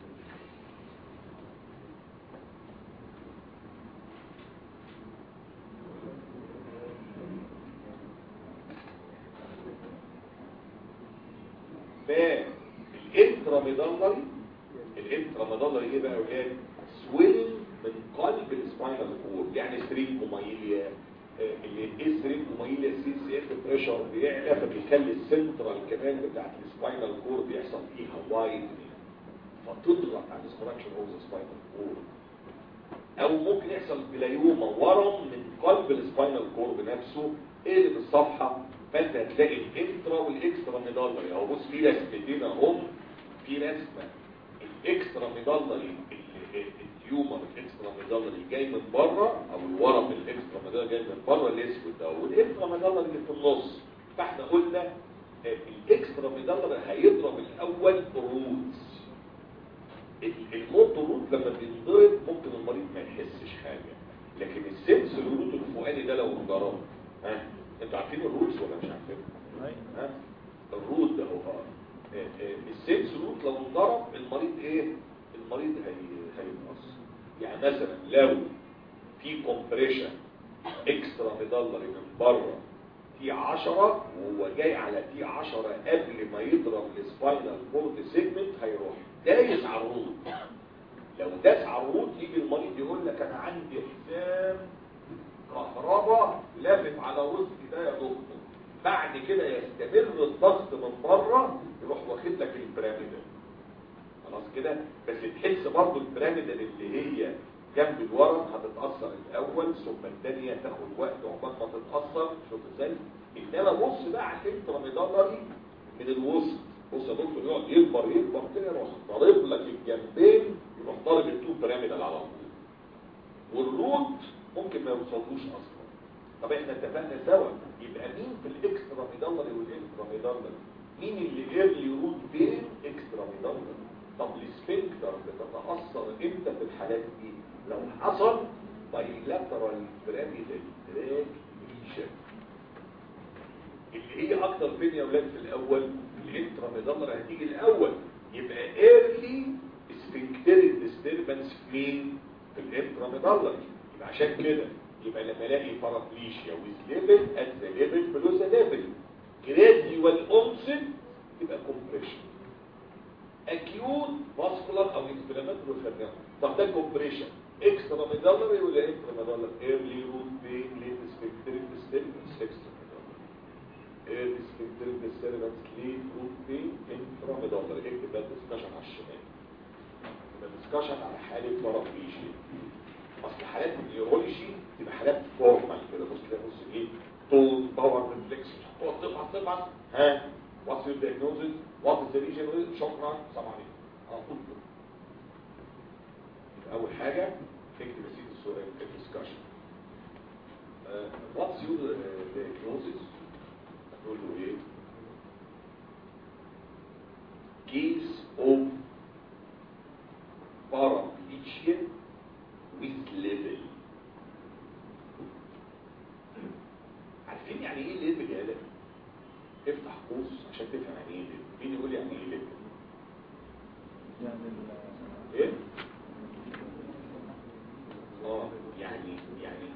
فالانتراميدالري الانتراميدالري ايه بقى يا اولاد سويلنج من قلب السباينال كورد يعني سترينكومايليا اللي ايه سترينكومايليا سي سي اف بريشر بيعلى فبيخلي السنترال كمان بتاعت السباينال كورد يحصل فيها وايد فتضغط على الستراكشر اوف ذا سباينال كورد او ممكن يحصل بلايوما ورم من قلب السباينال كورد نفسه اقلب الصفحه فانت هتلاقي الانترا والاكسترا ميدالري اهو بص في رسمتين اهم في رسمه الاكسترا ميدالري التيومر الاكسترا ميدالري جاي من بره او الورم الاكسترا ميدالري جاي من بره الاسود ده والانترا ميدالري اللي في النص فاحنا قلنا الاكسترا ميدالري هيضرب الاول روتس الموت روت لما بينضرب ممكن المريض ما يحسش حاجه لكن السنس الروت الفوقاني ده لو انضرب ها انتوا عارفين الروتس ولا مش عارفين ها الروت ده هو السنس روت لو انضرب المريض ايه المريض هي هيتقص يعني مثلا لو في كومبريشن اكسترا ميدالري من بره تي 10 وهو جاي على تي 10 قبل ما يضرب السباينال كورد سيجمنت هيروح دايس على الروت لو داس على الروت يجي المريض يقول لك انا عندي حزام كهرباء لافف على وسطي ده يا دكتور بعد كده يستمر الضغط من بره يروح واخد لك البيراميدال خلاص كده بس تحس برضو البيراميدال اللي هي جنب الورم هتتأثر الأول ثم الثانية تاخد وقت عقبال ما تتأثر شوف ازاي إنما بص بقى على الانتراميدالري من الوسط بص يا دكتور يقعد يكبر يكبر كده يروح ضارب لك الجنبين يروح ضارب التو بيراميدال على طول والروت ممكن ما يوصلوش اصلا طب احنا اتفقنا سوا يبقى مين في الاكسترا ميدالري والانترا ميدالري مين اللي ايرلي روت بين اكسترا ميدالري طب السفنكتر بتتاثر امتى في الحالات دي لو حصل بايلاترال بيراميدال دراج ليشن اللي هي اكتر فين يا اولاد في الاول الانترا ميدالري هتيجي الاول يبقى ايرلي سفنكتريك ديستربنس فين في الانترا ميدالري يبقى عشان كده يبقى لما الاقي بارابليشيا ويز ليفل ات ذا ليفل بلو ذا ليفل جراديوال اونست يبقى كومبريشن اكيوت فاسكولار او انفلاماتوري خدناه طب ده كومبريشن اكسترا ميدالري ولا انترا ميدالري ايرلي روت بين ليت سبكتريك ديستربنس اكسترا ميدالري ايرلي سبكتريك ديستربنس ليت روت بين انترا ميدالري اكتب ده ديسكشن على الشمال يبقى ديسكشن على حاله بارابليشيا اصل حالات النيورولوجي تبقى حالات فورمال كده بص كده بص ايه تون باور ريفلكس تقعد تبعت تبعت ها واتس يور دايجنوزز وات از ذا ريجن شكرا سلام عليكم على طول كده يبقى اول حاجه تكتب يا سيدي السؤال الدسكشن واتس يور دايجنوزز تقول له ايه كيس اوف paraplegia with level عارفين يعني ايه ليفل يا ليفل افتح قوس عشان تفهم يعني ايه ليفل مين يقول يعني ايه ليفل يعني ال- ايه اه يعني يعني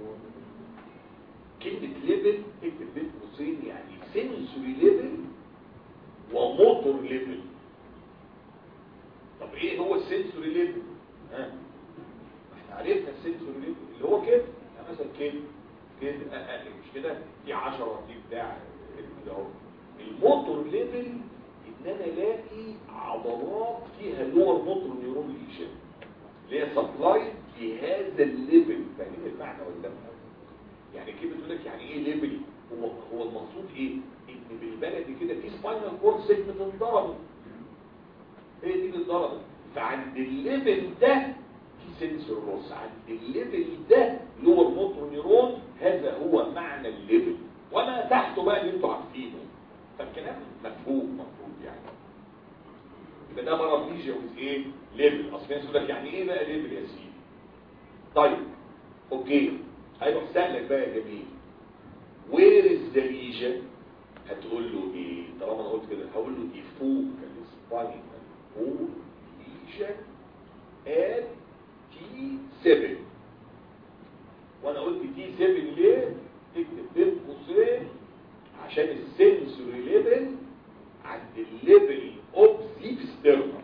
كلمة ليفل اكتب بين قوسين يعني سنسوري ليفل وموتور ليفل طب ايه هو السنسوري ليفل ها احنا عرفنا السنسوري ليفل اللي هو كده يعني مثلا كده كده اقل مش كده في 10 دي بتاع كده اهو الموتور ليفل ان انا الاقي عضلات فيها لور موتور نيورون ليشن اللي هي سبلاي في هذا الليفل فاهمين المعنى ولا لا يعني كده بتقول لك يعني ايه ليفل هو هو المقصود ايه ان بالبلدي كده في سباينال كورد سيجمنت انضربت هي دي اللي اتضربت فعند الليفل ده في سنسور لوس عند الليفل ده لور موتور نيرون هذا هو معنى الليفل وما تحته بقى اللي انتوا عارفينه فالكلام مفهوم مفهوم يعني يبقى ده بارابليجيا ويز ايه ليفل اصل الناس يقول لك يعني ايه بقى ليفل يا سيدي طيب اوكي هيروح سهلك بقى يا جميل وير از ذا ليجن هتقول له ايه طالما انا قلت كده هقول له دي فوكال سباينال فور ليجن ات تي 7 وانا قلت تي 7 ليه اكتب بين قوسين عشان السنسوري ليفل عند الليفل اوف زيب ستيرنم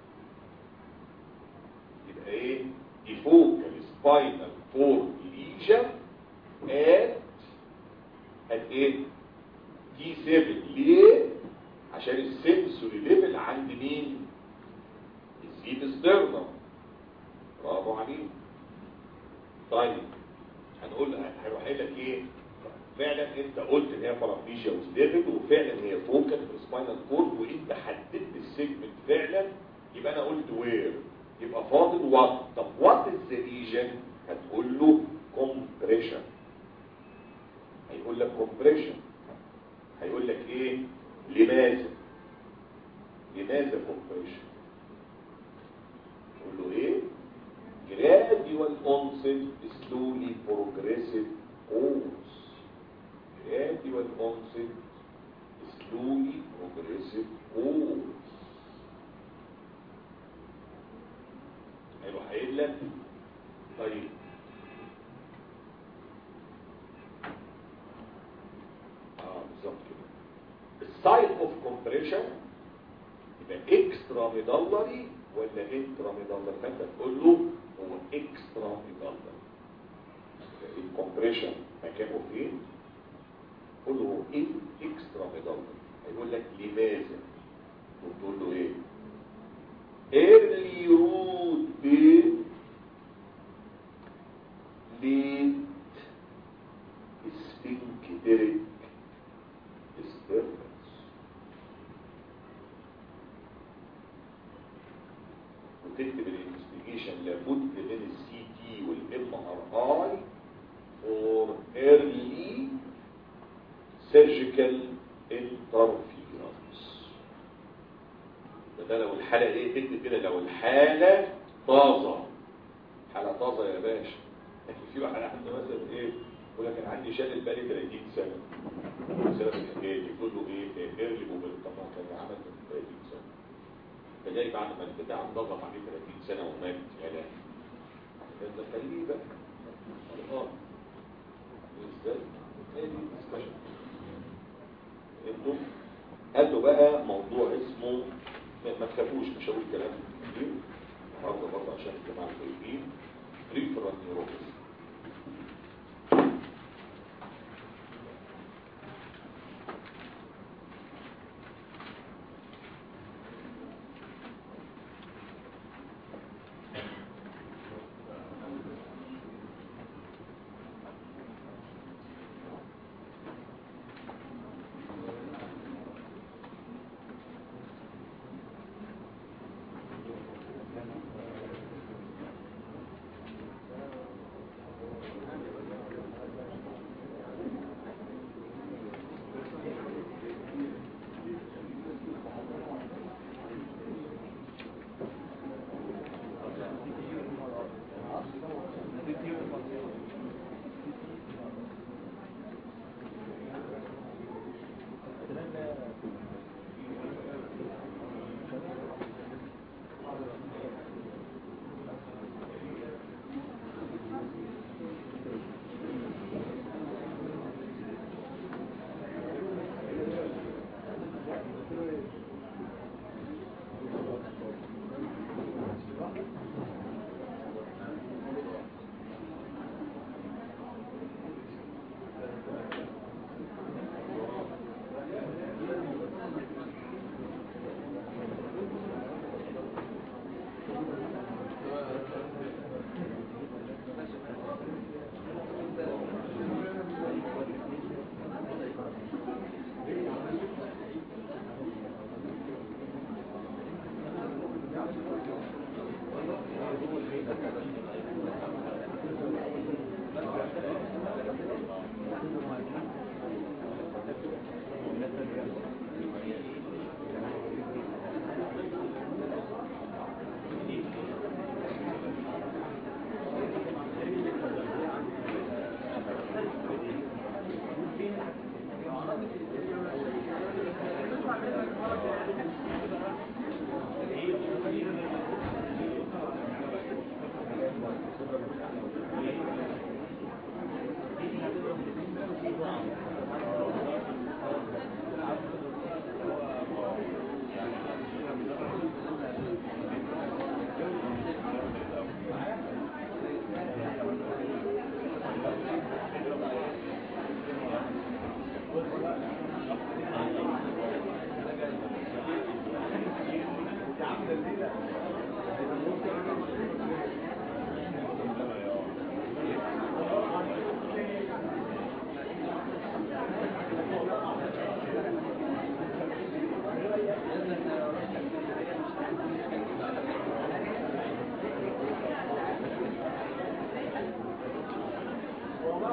يبقى ايه دي فوكال سباينال فور ليجن ات ات ايه تي 7 ليه عشان السنسوري ليفل عند مين الزيب ستيرنم برافو عليك طيب هنقول هيروح قايل لك ايه فعلا انت قلت ان هي بارابليجيا وستيفل وفعلا هي فوكال في السباينال كورد وانت حددت السيجمنت فعلا يبقى انا قلت وير يبقى فاضل وات طب وات از ذا ليجن هتقول له كومبريشن هيقول لك كومبريشن هيقول لك ايه لماذا لماذا كومبريشن تقول له ايه gradual onset slowly progressive cause gradual onset slowly progressive cause هيروح قايل لك طيب اه بالظبط كده السايت اوف كومبريشن يبقى اكسترا ميدالري ولا انترا ميدالري فانت تقول له هو اكسترا ميدالري الكومبريشن مكانه فين قول له هو ايه اكسترا ميدالري هيقول لك لماذا وتقول له ايه early root pain late sphincteric disturbance وتكتب الانفستيجيشن لابد من السي تي والام ار اي فور early surgical interference ده لو الحالة ايه تكتب كده لو الحالة طازة حالة طازة يا باشا لكن في واحد عنده مثلا ايه يقول لك انا عندي شلل بقالي 30 سنة سنة الحكاية دي كله ايه ايرلي موبيل طب ما كان عمل من 30 سنة فجاي بعد ما البتاع انضغط عليه 30 سنة ومات يا لا ده خليه بقى اه ازاي؟ هي دي الدسكشن انتوا قالوا بقى موضوع اسمه ما تخافوش مش هقول كلام كتير النهارده برضه عشان الجماعه الطيبين ريفرال نيوروباثي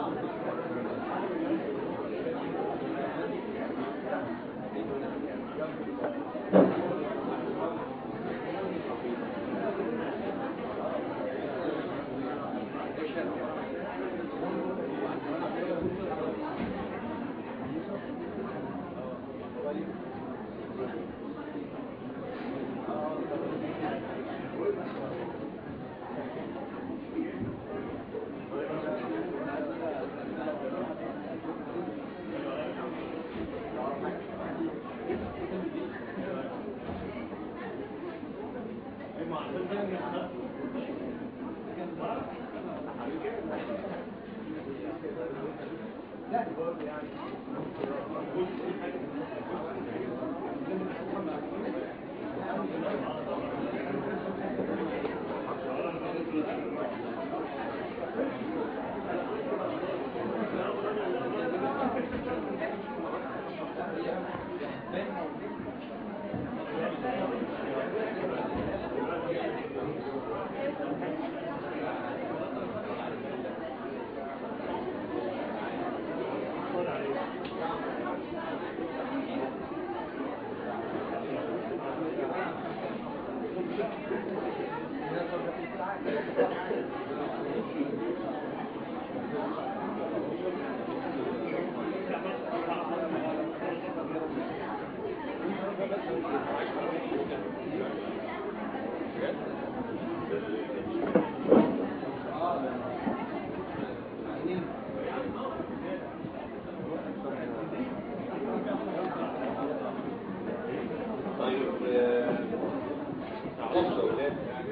طيب آه، بصوا يا ولاد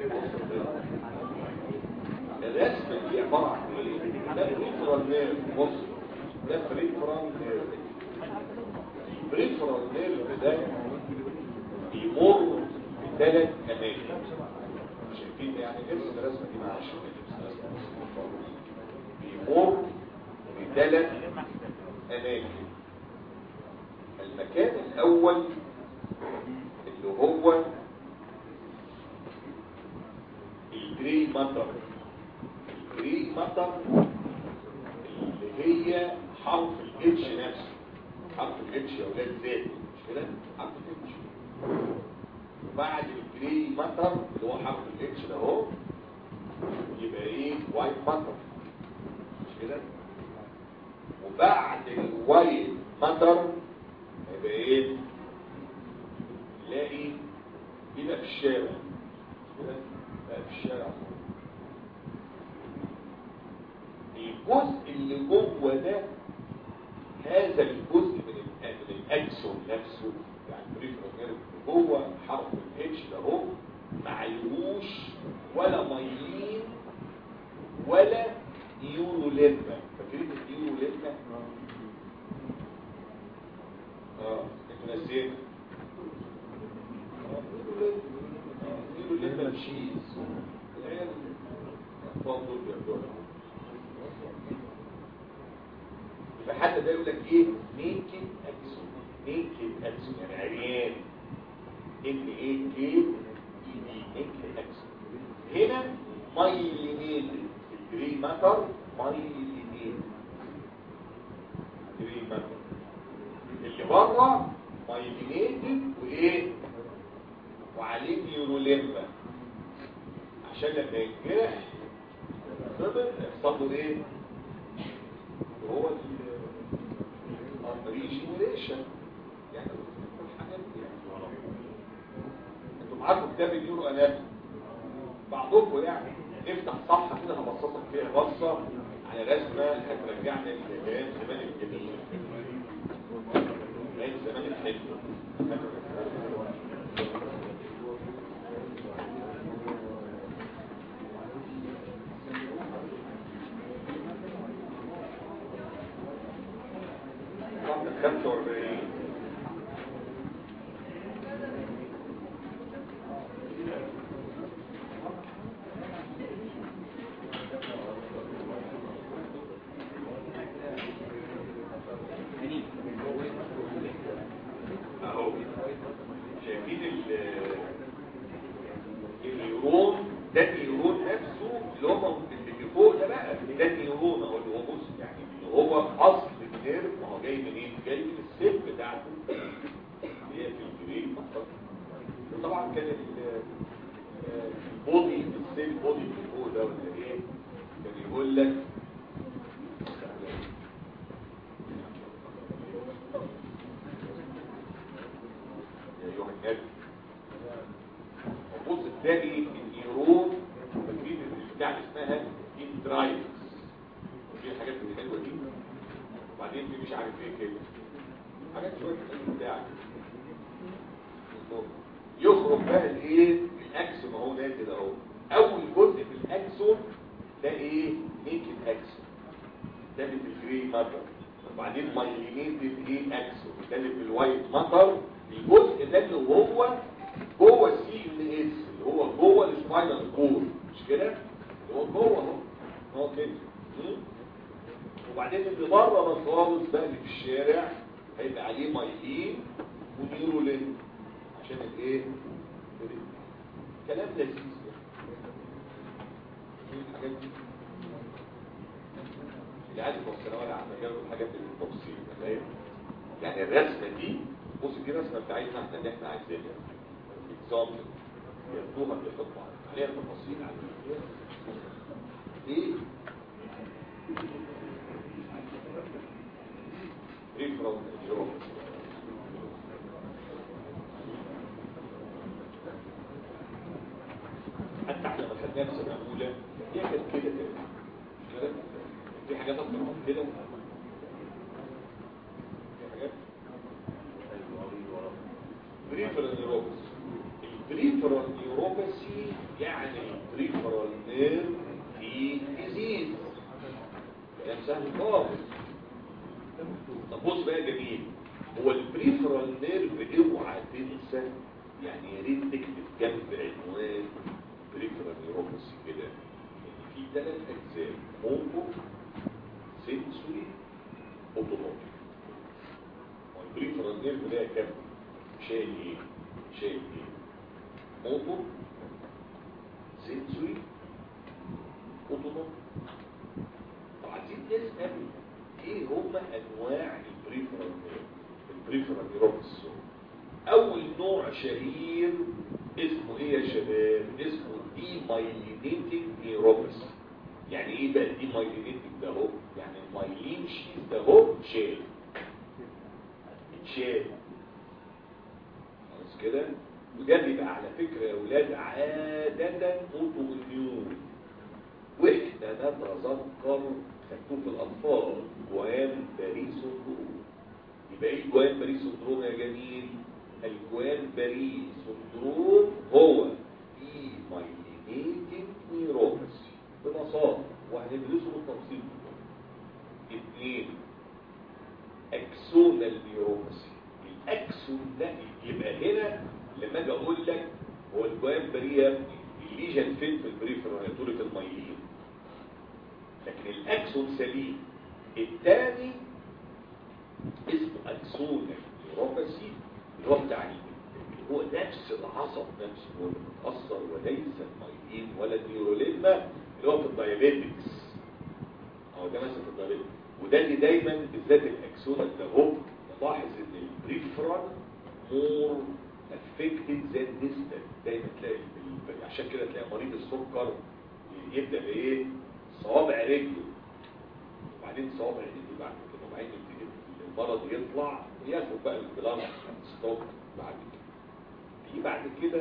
الرسمة دي عبارة عن ايه؟ ده بريفرال نيرف بص ده بريفرال نيرف بريفرال نيرف ده بيمر بثلاث اماكن شايفين يعني اسم الرسمة دي معلش بيمر بثلاث اماكن المكان الاول اللي هو الجري ماتر الجري ماتر اللي هي حرف الاتش نفسه حرف الاتش يا ولاد ذات مش كده حرف الاتش وبعد الجري ماتر اللي هو حرف الاتش ده اهو يبقى ايه وايت ماتر مش كده وبعد الوايت ماتر يبقى ايه تلاقي يبقى في الشارع يبقى في الشارع الجزء اللي جوه ده هذا الجزء من ال- من الاكسون نفسه يعني بريفرال نيرف جوه حرف الاتش ده اهو معلوش ولا ميلين ولا نيوروليما فاكرين النيوروليما اه انتوا ناسيين يقولوا لنا الشيز العيال الاطفال دول بياكلوها يبقى حتى ده يقول لك ايه نيكد اكسون نيكد اكسون يعني عريان ان ايه كي اي دي نيكد اكسون هنا مايلينيتد الجري ماتر مايلينيتد جري ماتر اللي بره مايلينيتد وايه وعليه نيوروليمبا عشان لما ينجرح الضبط يحصل له ايه هو الريجنريشن يعني الحاجات دي يعني انتوا معاكم كتاب النيورو اناتومي بعضكم يعني نفتح صفحه كده هبسطك فيها بصه على رسمه هترجعنا لزمان زمان الجميل زمان زمان الحلو رقم 45 اهو شايفين ال- النيورون ده النيورون نفسه اللي هو اللي فوق ده بقى ده النيورون اهو اللي هو بص يعني جاي منين؟ جاي من السيل بتاعته اللي هي في الجرين وطبعا كان ال- آه، البودي السيل بودي اللي فوق ده ولا ايه؟ كان يقول لك يا ايها الناس الجزء الثاني النيورون فاكرين البتاع اللي اسمها اندرايتس دي الحاجات الحلوه دي وبعدين في مش عارف ايه كده حاجات شويه حاجات بتاع يخرج بقى الايه الاكسون اهو نازل اهو اول جزء في الاكسون ده ايه نيكد اكسون ده اللي في الجري ماتر وبعدين مايلينيتد ايه اكسون ده اللي في الوايت ماتر الجزء ده اللي هو جوه السي ان اس اللي هو جوه السباينال كورد مش كده اللي هو جوه اهو اهو كده م? وبعدين اللي بره ده خالص بقى اللي في الشارع هيبقى عليه مايلين ونيورولين عشان الايه كلام لذيذ يعني الحاجات دي اللي عايز يوصلها ولا عم جابوا الحاجات اللي بالتفصيل فاهم يعني الرسمه دي بص دي رسمه بتاعتنا احنا اللي احنا عايزينها اكزامبل ياخدوها بيحطوا عليها تفاصيل عليها ايه ريفرنس اليوم حتى احنا ما خدناها في سنه اولى هي كانت كده كده مش كده في حاجات اكتر من كده في حاجات بريفرال نيوروباثي البريفرال نيوروباثي يعني البريفرال نيرف في ديزيز كلام سهل خالص طب بص بقى جميل هو البريفرال نيرف اوعى تنسى يعني يا ريت تكتب جنب عنوان بريفرال نيوروباثي كده ان في ثلاث اجزاء موتو سنسوري اوتوماتيك والبريفرال نيرف ده كام شايل ايه شايل ايه موتو سنسوري اوتوماتيك طب عايزين نسال ايه هما انواع البريفرال نيرف البريفرال نيوروباثي اول نوع شهير اسمه ايه يا شباب اسمه دي مايلينيتنج نيوروباثي يعني ايه بقى دي مايلينيتنج ده اهو يعني المايلين شيز ده اهو شال اتشال خلاص كده وده بيبقى على فكرة يا ولاد عادة اوتو اميون واحنا نتذكر خدتوه في الاطفال جوان باري سندروم يبقى ايه جوان باري سندروم يا جميل الجوان باري سندروم هو اي مايلينيتنج نيوروباثي ببساطة وهندرسه بالتفصيل اثنين اكسونال نيوروباثي الاكسون ده يبقى هنا لما اجي اقول لك هو الجوان باري يا ابني الليجن فين في البريفرال طولة المايلين لكن الاكسون سليم الثاني اسمه اكسون نيوروباثي اللي هو بتاع اللي هو نفس العصب نفسه هو اللي متاثر وليس المايلين ولا النيوروليما اللي هو في الدايابيتكس اهو ده مثلا في الدايابيتكس وده اللي دايما بالذات الاكسون ده هو نلاحظ ان البريفرال مور افكتد ذان ديستال دايما تلاقي ال- عشان كده تلاقي مريض السكر يبدا بايه صوابع رجله وبعدين صوابع رجله بعد كده وبعدين يبتدي المرض يطلع وياخد بقى البلاد ستوك بعد كده في بعد كده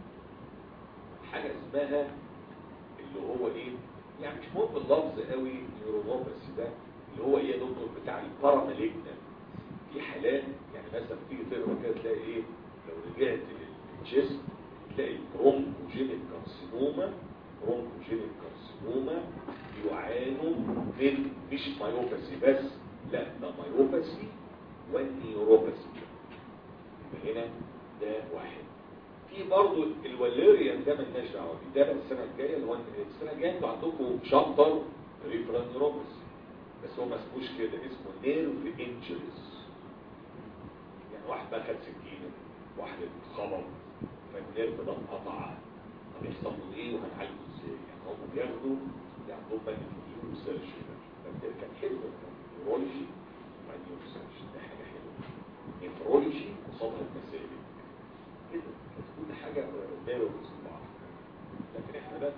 حاجه اسمها اللي هو ايه يعني مش مهم اللفظ قوي نيوروباثي ده اللي هو ايه يا دكتور بتاع الباراماليجنا في حالات يعني مثلا تيجي تقرا كده تلاقي ايه لو رجعت للجسم تلاقي برونكوجينيك كارسينوما برونكوجينيك كارسينوما يعانوا من مش مايوباثي بس لا ده مايوباثي والنيوروباثي يبقى هنا ده واحد في برضه الوليريان ده مالناش دعوه بيه ده بقى السنه الجايه اللي هو السنه الجايه انتوا عندكم شابتر ريفرال نيوروباثي بس هو ما اسموش كده اسمه نيرف انجريز يعني واحد بقى خد سكينه واحد اتخبط فالنيرف ده انقطع طب يحصل له ايه وهنعالجه ازاي يعني هم بياخدوا عندهم بقى النيورو سيرجري فده كان حلو كان نيورولوجي مع نيورو سيرجري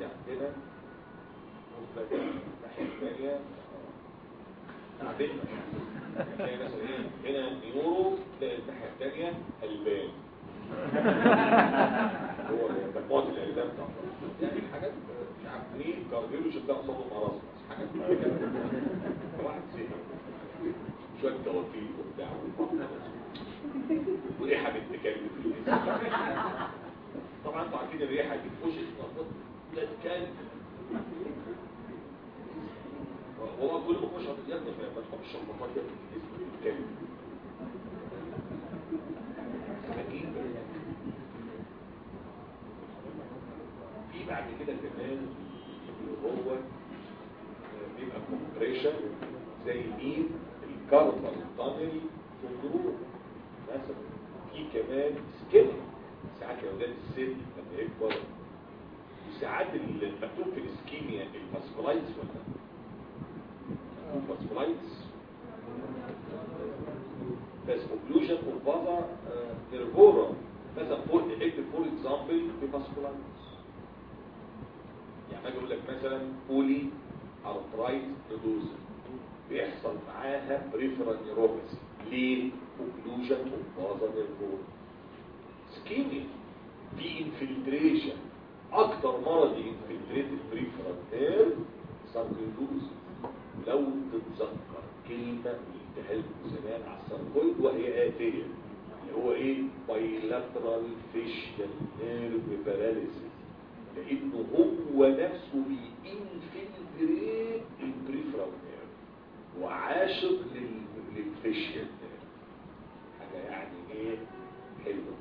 دلوقتي عندنا مثبت الناحيه الثانيه تعبنا يعني مثلا ايه هنا نيورو تلاقي الناحيه الثانيه البان هو مجموعه الالبان طبعا يعني حاجات مش عارف ليه كارديولوجي ده قصاده مرض بس حاجات كده. واحد زهق شويه توفيق وبتاع وريحه بنت كلب في الجسم طبعا انتوا عارفين الريحه دي تخش لا كلب هو كل ما تخش على اليد ما تحطش الشربطات دي في الجسم الكلب أكيد. في بعد كده كمان اللي هو بيبقى كومبريشن زي مين الكاربال تانل سندروم مثلا في كمان سكين ساعات يا اولاد السن لما يكبر وساعات المكتوب في الاسكيميا الماسكولايتس ولا الماسكولايتس بس اوكلوجن اوف فازا نيرفورا مثلا فور اكتب فور اكزامبل بماسكولايتس يعني اجي اقول لك مثلا بولي ارترايت نودوز بيحصل معاها بريفرال نيوروباثي ليه اوكلوجن اوف فازا نيرفورا سكيميا في انفلتريشن اكتر مرض ينفلتريت البريفرال نيرف ساركويدوز لو تتذكر كلمه قلتها لكم زمان على الساركويد وهي اتيه اللي هو ايه بايلاترال فيشيال نيرف باراليسيس لانه هو نفسه بينفلتريت البريفرال نيرف وعاشق لل- للفيشيال نيرف حاجه يعني ايه حلوه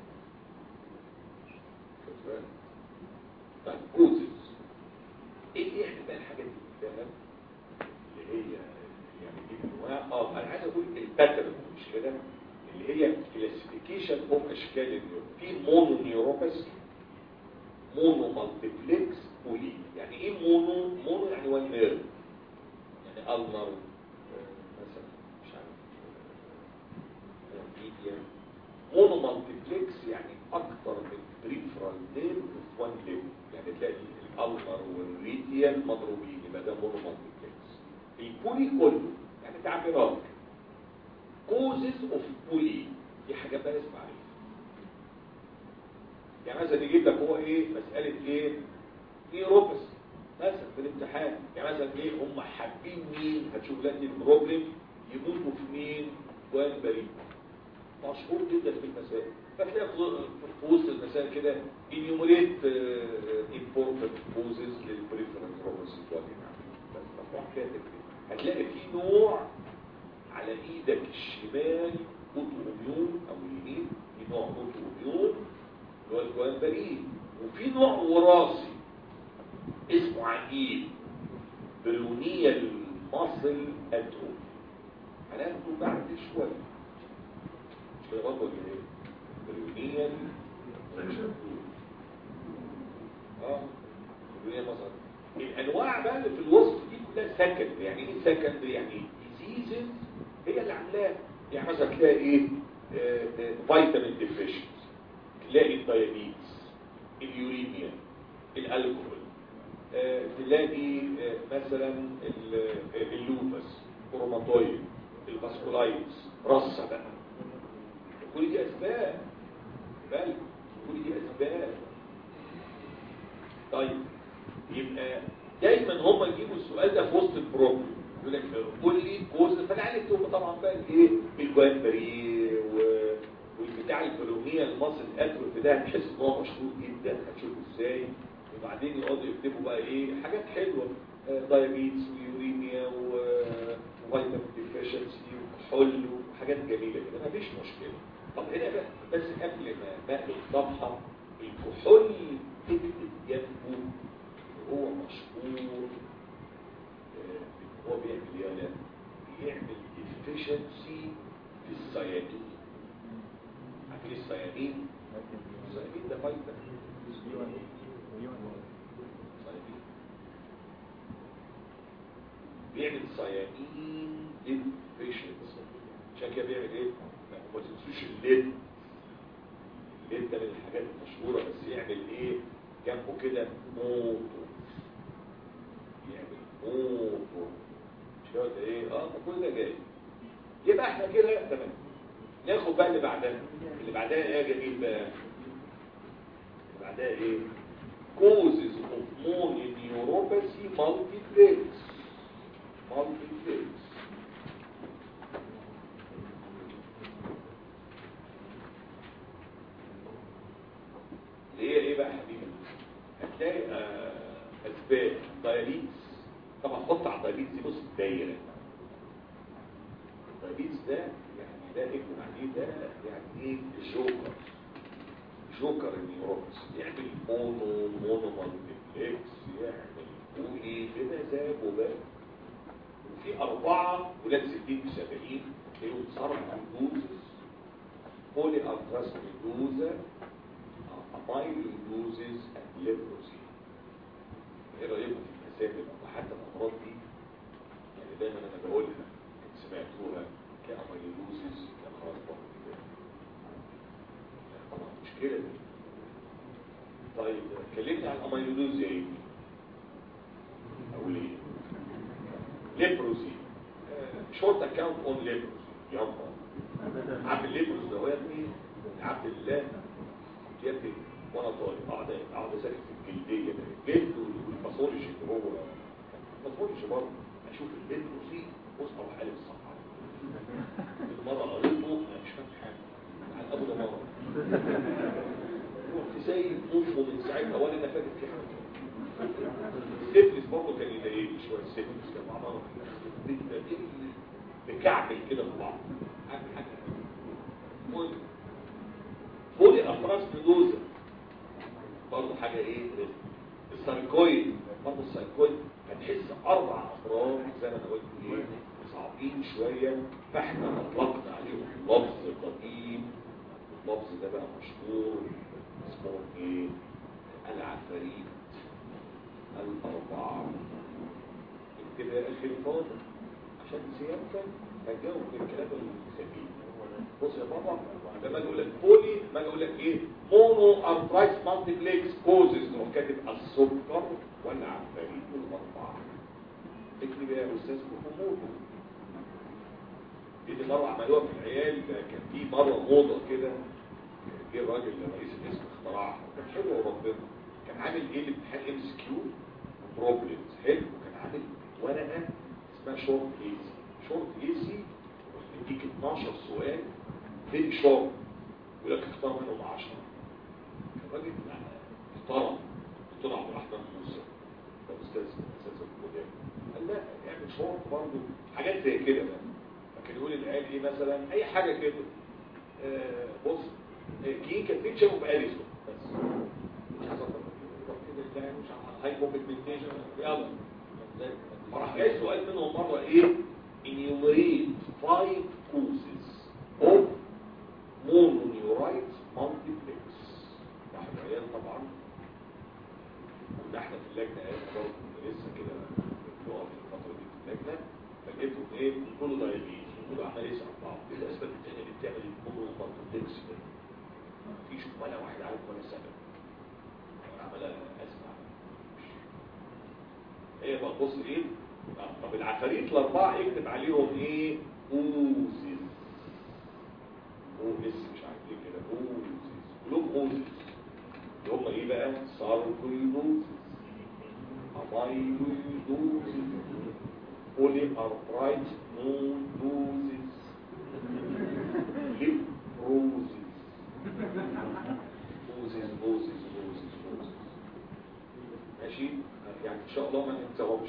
خد بالك طيب كوزز ايه اللي يعمل بقى الحاجات دي فاهم اللي هي يعني دي انواع اه انا عايز اقول الباترن مش كده اللي هي كلاسيفيكيشن اوف اشكال النيورو في مونو نيوروباثي مونو مالتيبلكس بولي يعني ايه مونو مونو يعني وان نيرف يعني النر مثلا مش عارف ميديا مونو مالتيبلكس يعني اكتر من بريفرال نيرف في وان ليف يعني تلاقي الالنر والريديال مضروبين يبقى ده مونو مالتيبلكس البولي كله يعني تعبيرات كوزز اوف بولي دي حاجه بقى اسمع عليها يعني مثلا يجيب لك هو ايه مساله ايه نيوروباث مثلا في الامتحان يعني مثلا ايه هم حابين مين هتشوف دلوقتي البروبلم يموتوا في مين وان بريد مشهور جدا في المسائل فتلاقي في في وسط المسائل كده انيومريت امبورتنت كوزز للبريفرنس روبوسيت بس مفتوح كاتب كده. هتلاقي في نوع على ايدك الشمال اوتو اميون او اليمين في نوع اوتو اميون اللي هو الجوانبرين وفي نوع وراثي اسمه عجيب برونية المصل اتروفي هناخده بعد شوية مش كده برضه ولا ايه؟ برونية اه برونية مصل الانواع بقى اللي في الوسط دي كلها سكند يعني ايه سكند يعني ديزيزز هي اللي عاملاها يعني مثلا تلاقي ايه آه، آه، فيتامين ديفيشنس تلاقي الدايابيتس اليوريميا الالكول آه، تلاقي آه، مثلا ال- آه، اللوبس كروماتويد الفاسكولايتس رصة بقى كل دي اسباب بل كل دي اسباب طيب يبقى دايما هم يجيبوا السؤال ده في وسط البروبلم يقول لك قول لي كوز فانا عرفت طبعا بقى الايه الجوانبري و- والبتاع البولونيه المصل الاتروفي ده هتحس ان هو مشهور جدا هتشوفه ازاي وبعدين يقعدوا يكتبوا بقى ايه حاجات حلوه آه، دايابيتس ويوريميا و- وفيتامين ديفيشنسي وكحول وحاجات جميله كده مفيش مشكله طب هنا بقى بس قبل ما نقل الصفحه الكحول تكتب جنبه هو مشهور آه، هو بيعمل ايه ده؟ بيعمل efficiency في الصيادين عارفين الصيادين؟ الصيادين ده فيتامين صيادين بيعمل صيادين efficiency عشان كده بيعمل ايه؟ ما تنسوش الليد الليد ده من الحاجات المشهورة بس يعمل ايه؟ جنبه كده موتو موتور مش كده ولا ايه اه كل ده جاي يبقى احنا كده تمام ناخد بقى اللي بعدها اللي بعدها ايه يا جميل بقى اللي بعدها ايه causes of mononeuropathy multiplex multiplex اللي هي ايه بقى يا حبيبي هتلاقي آه، اسباب دايابيتس طبعا حط على الدايابيتس دي بص دايره الدايابيتس ده يعني ده اكتب عليه ده يعني ايه جوكر جوكر النيوروبس يعمل مونو مونو مالتيبلكس يعمل بولي كده زي بوبال وفي أربعة ولاد 60 70 ليهم صرع دوزز بولي ألتراس ميدوزا أمايلوزز ليبروسي ايه رأيكم في المسافة وحتى الأمراض دي يعني دايما أنا بقولها كنت سمعتوها كأمايلوزز كأمراض برضه كده طبعا مشكلة دي طيب اتكلمنا عن الاميلودوز ايه اقول ايه ليبروسي شورت اكاونت اون ليبروسي يلا عبد الليبروس ده هو يا ابني عبد الله يا ابني وانا طالب اقعد اقعد اذاكر في الجلديه ده الجلد والباثولوجي اللي هو الباثولوجي برضه اشوف الليبروسي بص اروح قالب الصفحه المره قريته انا مش فاهم حاجه على ابو دمار رحت سايب امه من ساعتها ولا انا فاكر في حاجه السيفلس برضه كان يضايقني شويه السيفلس كان مع بعض بكعبل كده في بعض حاجه حاجه المهم فولي افراس ميدوزا برضه حاجه ايه السايكويد برضه السايكويد هتحس اربع امراض زي ما انا قلت ايه صعبين شويه فاحنا اطلقنا عليهم لفظ قديم اللفظ ده بقى مشهور اسمه ايه العفاريت الاربعه اكتب يا اخي الفاضل عشان سيادتك هتجاوب بالكلام الخفيف بص يا بابا لما اجي اقول لك بولي ما اجي اقول لك ايه مونو ارترايتس مالتيبلكس كوزز تروح كاتب السكر ولا عفاريت الاربعه اكتب يا استاذ محمود دي, دي مرة عملوها في العيال ده كان في مرة موضة كده جه الراجل رئيس القسم اخترعها كان حلو ربنا كان عامل ايه الامتحان ام اس كيو بروبلمز حلو وكان عامل ورقة اسمها شورت ايسي شورت ايسي يديك 12 سؤال فيري شورت يقول لك اختار منهم 10 كان راجل محترم دكتور عبد الرحمن موسى ده استاذ استاذ الكليه قال لا اعمل شورت برضه حاجات زي كده بقى لكن يقول العيال ايه مثلا اي حاجة كده آه بص كيكة فيتشر وبقاليسون بس مش عايز اكتر من كده كده مش هايبو بيجمنتيشن يلا فراح جاي سؤال منهم مرة ايه enumerate five causes of mononeuritis multiplex راح العيال طبعا كنا احنا في اللجنة ايام برضه لسه كده بنقف في الفترة دي في اللجنة فجيتهم ايه كله دايبيز كله عمال يسأل بعض ايه الاسباب التانية اللي بتعمل الكومو مالتيبلكس ده مفيش ولا واحد عارف ولا سبب انا عمال اسمع هي بقى بص ايه طب العفاريت الاربعه اكتب عليهم ايه اوزيز اوزيز مش عارف ايه كده اوزيز كلهم اوزيز اللي هم ايه بقى ساركويدوزيز امايلويدوزيز بولي ارترايت نودوزيز ليبروزيز اوزيز اوزيز اوزيز اوزيز ماشي يعني ان شاء الله ما ننساهمش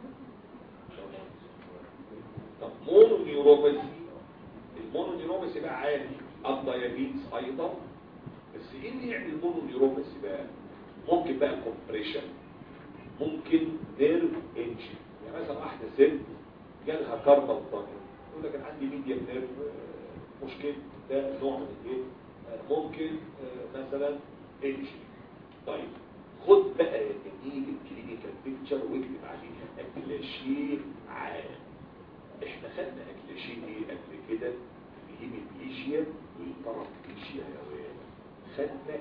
طب مونو نيوروباثي المونو نيوروباثي بقى عادي الديابيتس ايضا بس ايه اللي يعمل مونو نيوروباثي بقى ممكن بقى كومبريشن ممكن نيرف انجي يعني مثلا واحده ست جالها كاربال طاقه يقول لك انا عندي ميديا نيرف مشكله ده نوع من ايه ممكن مثلا انجي طيب خد بقى يا جميل الكلينيكال بيكتشر واكتب عليها اكلاشيه عام احنا خدنا اكلاشيه ايه قبل كده في الهيميبليشيا والبارابليشيا يا ولاد خدنا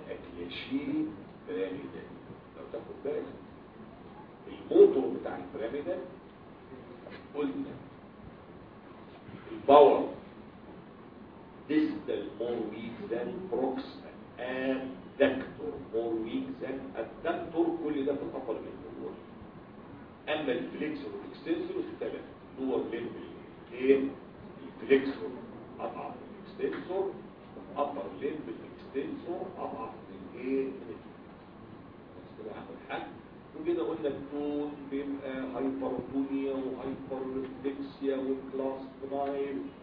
اكلاشيه بيراميدال لو تاخد بالك الموتور بتاع البيراميدال قلنا الباور distal more weak than proximal and ductor more weak than adductor كل ده في الأبر ليمب أما الفليكسور والاكستنسور في ثلاثة لور ليمب ايه الفليكسور أضعف من الاكستنسور الأبر ليمب الاكستنسور أضعف من ايه من الفليكسور هاخد حق وكده قلنا التون بيبقى هايبرتونيا وهايبر ريفلكسيا وكلاس 9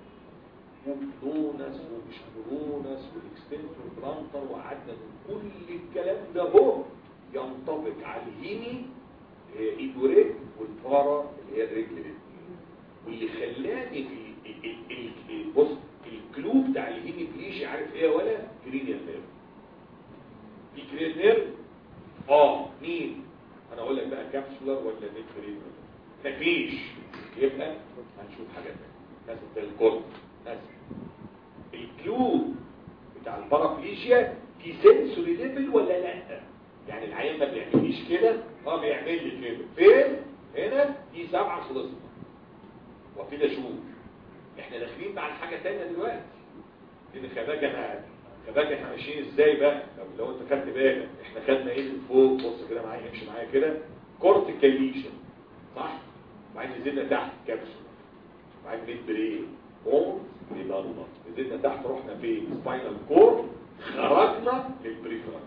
وكلونس ومش كلونس والاكستنسور بلانتر وقعدنا كل الكلام ده هو ينطبق على الهيمي ايد ورجل والفاره اللي هي الرجل الاثنين واللي خلاني ال- ال- ال- بص الكلو بتاع الهيمي بليجي عارف ايه ولا كرينيال نيرف في كرينيال نيرف اه مين انا اقول لك بقى كابسولار ولا ميد مفيش يبقى هنشوف حاجات تانية مثلا الكورت مثلا الكلو بتاع البارابليجيا في سنسوري ليفل ولا لا يعني العيان ما بيعمليش كده اه بيعمل لي كده فين هنا دي سبعة خلصنا وكده شوف احنا داخلين مع الحاجة تانية دلوقتي لان خباجة انا خباجة احنا ماشيين ازاي بقى لو, لو انت خدت بالك احنا خدنا ايه من فوق بص كده معايا امشي معايا كده كورتيكاليشن صح وبعدين نزلنا تحت كبسول وبعدين ميد برين بونز للالما نزلنا تحت رحنا فين سباينال كور خرجنا للبريفرال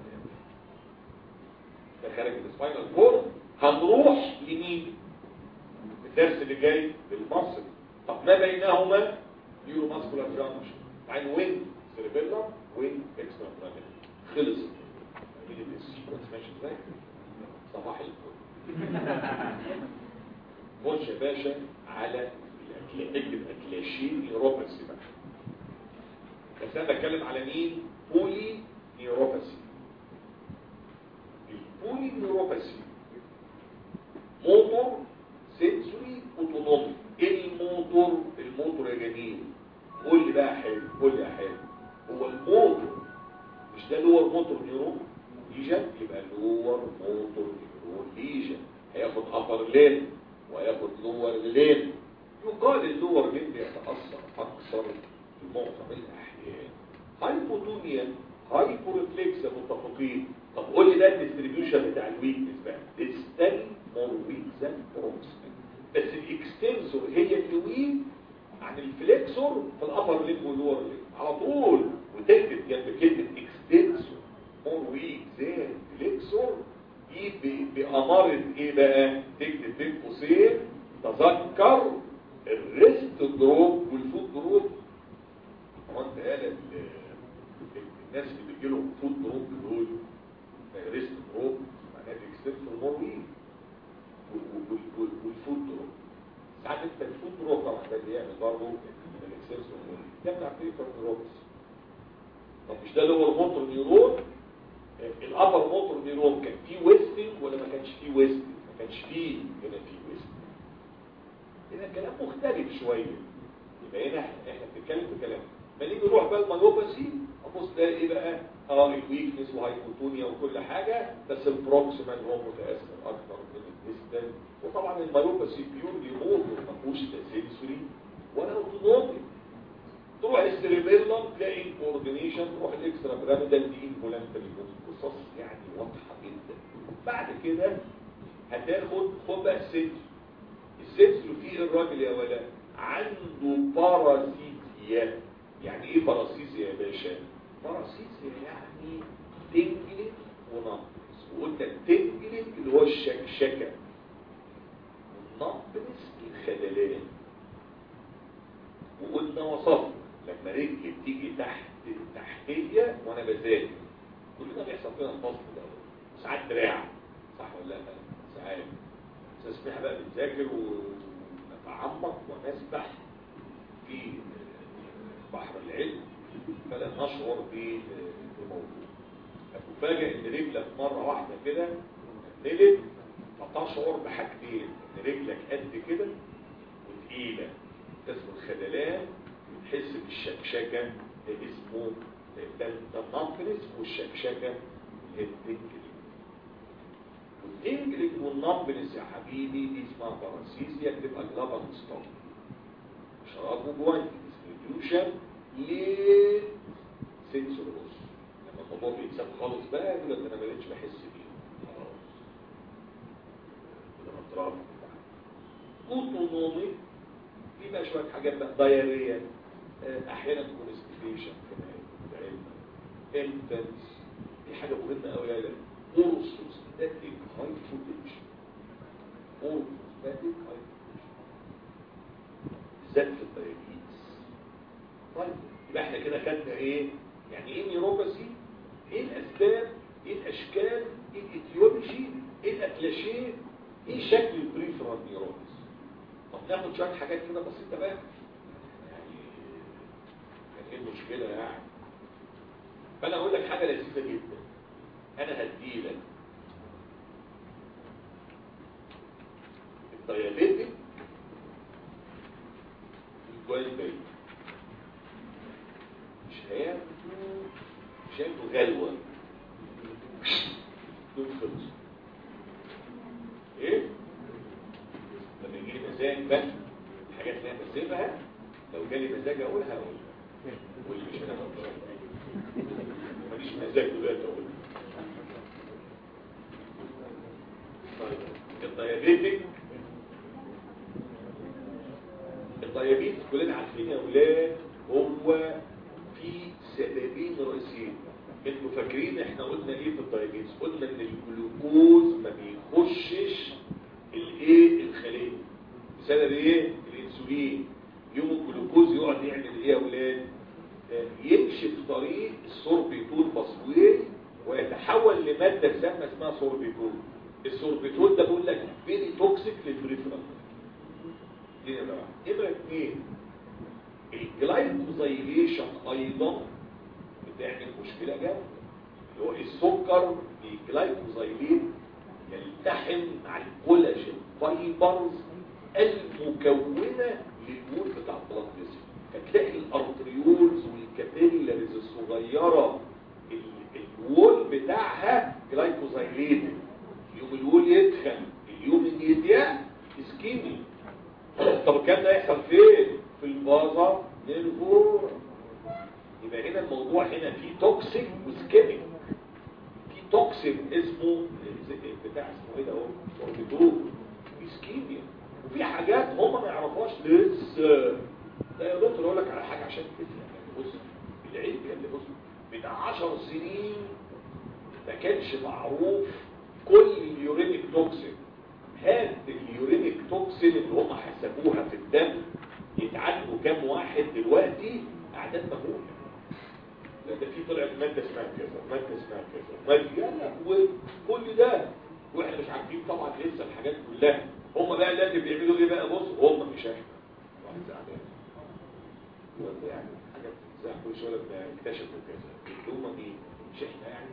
ده خارج من السباينال كور هنروح لمين الدرس اللي جاي للمصري طب ما بينهما نيورو ماسكولار جانكشن بعدين وين سيربيلر وين اكسترا براميل خلص مين اللي السيكونس ماشي ازاي صباح الفل خش يا باشا على الأكل- اكتب اكلاشين نيوروباثي بقى بس انا بتكلم على مين بولي نيوروباثي البولي نيوروباثي موتور سنسوري اوتونومي ايه الموتور الموتور يا جميل قول لي بقى حلو قول لي يا حلو هو الموتور مش ده لور موتور نيورون ليجن يبقى لور موتور نيورون ليجن هياخد ابر لين وهياخد لور لين يقال اللور لين بيتاثر اكثر في معظم الاحيان هايبوتونيا هايبورفلكس متفقين طب قول لي ده الديستريبيوشن بتاع الويكنس بقى ديستال مور ويك ذان بروكسيمال بس الاكستنسور هي اللي ويك عن الفليكسور في الابر ليب واللور ليب على طول وتكتب جنب كلمه اكستنسور مور ويك ذان فليكسور دي ب- بأمارة ايه بقى تكتب بين قوسين تذكر الريست دروب والفوت دروب هو انت قال ال- الناس اللي بيجي لهم فوت دروب دول ريست دروب معناها اكستنسور مور ويك والفوت دروب ساعات انت الفوت دروب طبعا ده اللي يعمل برضه الاكستنسور مور ويك ده بتاع بريفر دروبس طب مش ده لور موتور نيورون الابر موتور نيورون كان فيه ويستنج ولا ما كانش فيه ويستنج ما كانش فيه هنا فيه ويستنج هنا الكلام مختلف شويه يبقى هنا احنا بنتكلم في كلام ما نيجي نروح بقى المايوباثي ابص ده ايه بقى اه الويكنس وهايبوتونيا وكل حاجه بس البروكسيمال هو متاثر اكتر من الديستال وطبعا المايوباثي بيورلي موتور ما فيهوش لا سنسوري ولا اوتونومي تروح السيريبيلم تلاقي الكوردينيشن تروح الاكسترا بيراميدال دي انفولانتري قصص يعني واضحه جدا بعد كده هتاخد خد بقى السنسور السنسور فيه الراجل يا ولا عنده باراسيتيا يعني ايه باراسيتيا يا باشا باراسيتيا يعني تنجلت ونقص وقلنا التنجلت اللي هو الشكشكه والنقص الخدلان وقلنا وصفنا لما رجلي بتيجي تحت تحتيه وانا بذاكر كلنا بيحصل فينا الفصل ده ساعات دراع صح ولا لا ساعات تسمح بقى بتذاكر ونتعمق ونسبح في بحر العلم فلا نشعر بموضوع فتفاجئ ان رجلك مره واحده كده نلت فتشعر بحاجتين ان رجلك قد كده وتقيله اسمه الخدلان وتحس بالشكشكه ده اسمه ده ده النقرس والشكشكه التنكري التنجلك والنمبنس يا حبيبي دي اسمها باراسيزيا بتبقى جلابر ستوب شراب جوانتي ديستريبيوشن لسنسور بص لما الموضوع بيتساب خالص بقى يقول لك انا ما بقتش بحس بيه خلاص كده اطراف اوتونومي في بقى شويه حاجات بقى دايريه احيانا كونستيبيشن كمان انفنس دي حاجه مهمه قوي يا اورثوستاتيك هايبوتنشن اورثوستاتيك هايبوتنشن بالذات في الدايابيتس طيب يبقى احنا كده خدنا ايه يعني ايه نيوروباثي ايه الاسباب ايه الاشكال ايه الايتيولوجي ايه الاتلاشيه ايه شكل البريفرال نيوروباثي طب ناخد شويه حاجات كده بسيطه بقى يعني يعني ايه المشكله يعني فانا اقول لك حاجه لذيذه جدا انا هديلك الديابيتك الجوال باي مش هياخدوا مش هياخدوا غلوه دول خلص ايه لما يجي لي مزاج بقى الحاجات اللي انا بسيبها لو جالي مزاج اقولها اقولها واللي مش انا مش ماليش مزاج دلوقتي اقول طيب الديابيتك الديابيت كلنا عارفين يا اولاد هو في سببين رئيسيين انتوا فاكرين احنا قلنا ايه في الديابيتس قلنا ان الجلوكوز ما بيخشش الايه الخليه بسبب ايه الانسولين يوم الجلوكوز يقعد يعمل ايه يا اولاد يمشي في طريق السوربيتول باسوي ويتحول لماده سامه اسمها سوربيتول السوربيتول ده بقول لك فيري توكسيك للبريفرال دي نمره واحد نمره اثنين الجلايكوزايليشن ايضا بتعمل مشكله جامده اللي هو السكر الجلايكوزايلين يلتحم مع الكولاجين فايبرز المكونه للمول بتاع البلاد فيسل فتلاقي الارتريولز والكابيلاريز الصغيره الوول بتاعها جلايكوزايلين يوم الوول يدخل اليوم اللي يضيق اسكيمي طب الكلام ده يحصل فين في البازا نيرفور يبقى هنا الموضوع هنا فيه توكسيك وسكيميك في توكسيك اسمه بتاع اسمه ايه ده اهو سوربيتول اسكيميا وفي حاجات هم ما يعرفوهاش لسه لا يا دكتور اقول لك على حاجه عشان تفهم يعني بص العلم اللي بص من 10 سنين ما كانش معروف كل اليورينيك توكسين هات اليورينيك توكسين اللي هم حسبوها في الدم يتعالجوا كام واحد دلوقتي اعداد مهوله ده ده في طلعت ماده اسمها كذا ماده اسمها كذا ماده يلا وكل ده واحنا مش عارفين طبعا لسه الحاجات كلها هم بقى اللي بيعملوا ايه بقى بص هم مش احنا واحد زعلان يعني حاجه زي كل شويه لما اكتشفوا كذا هم مين مش احنا يعني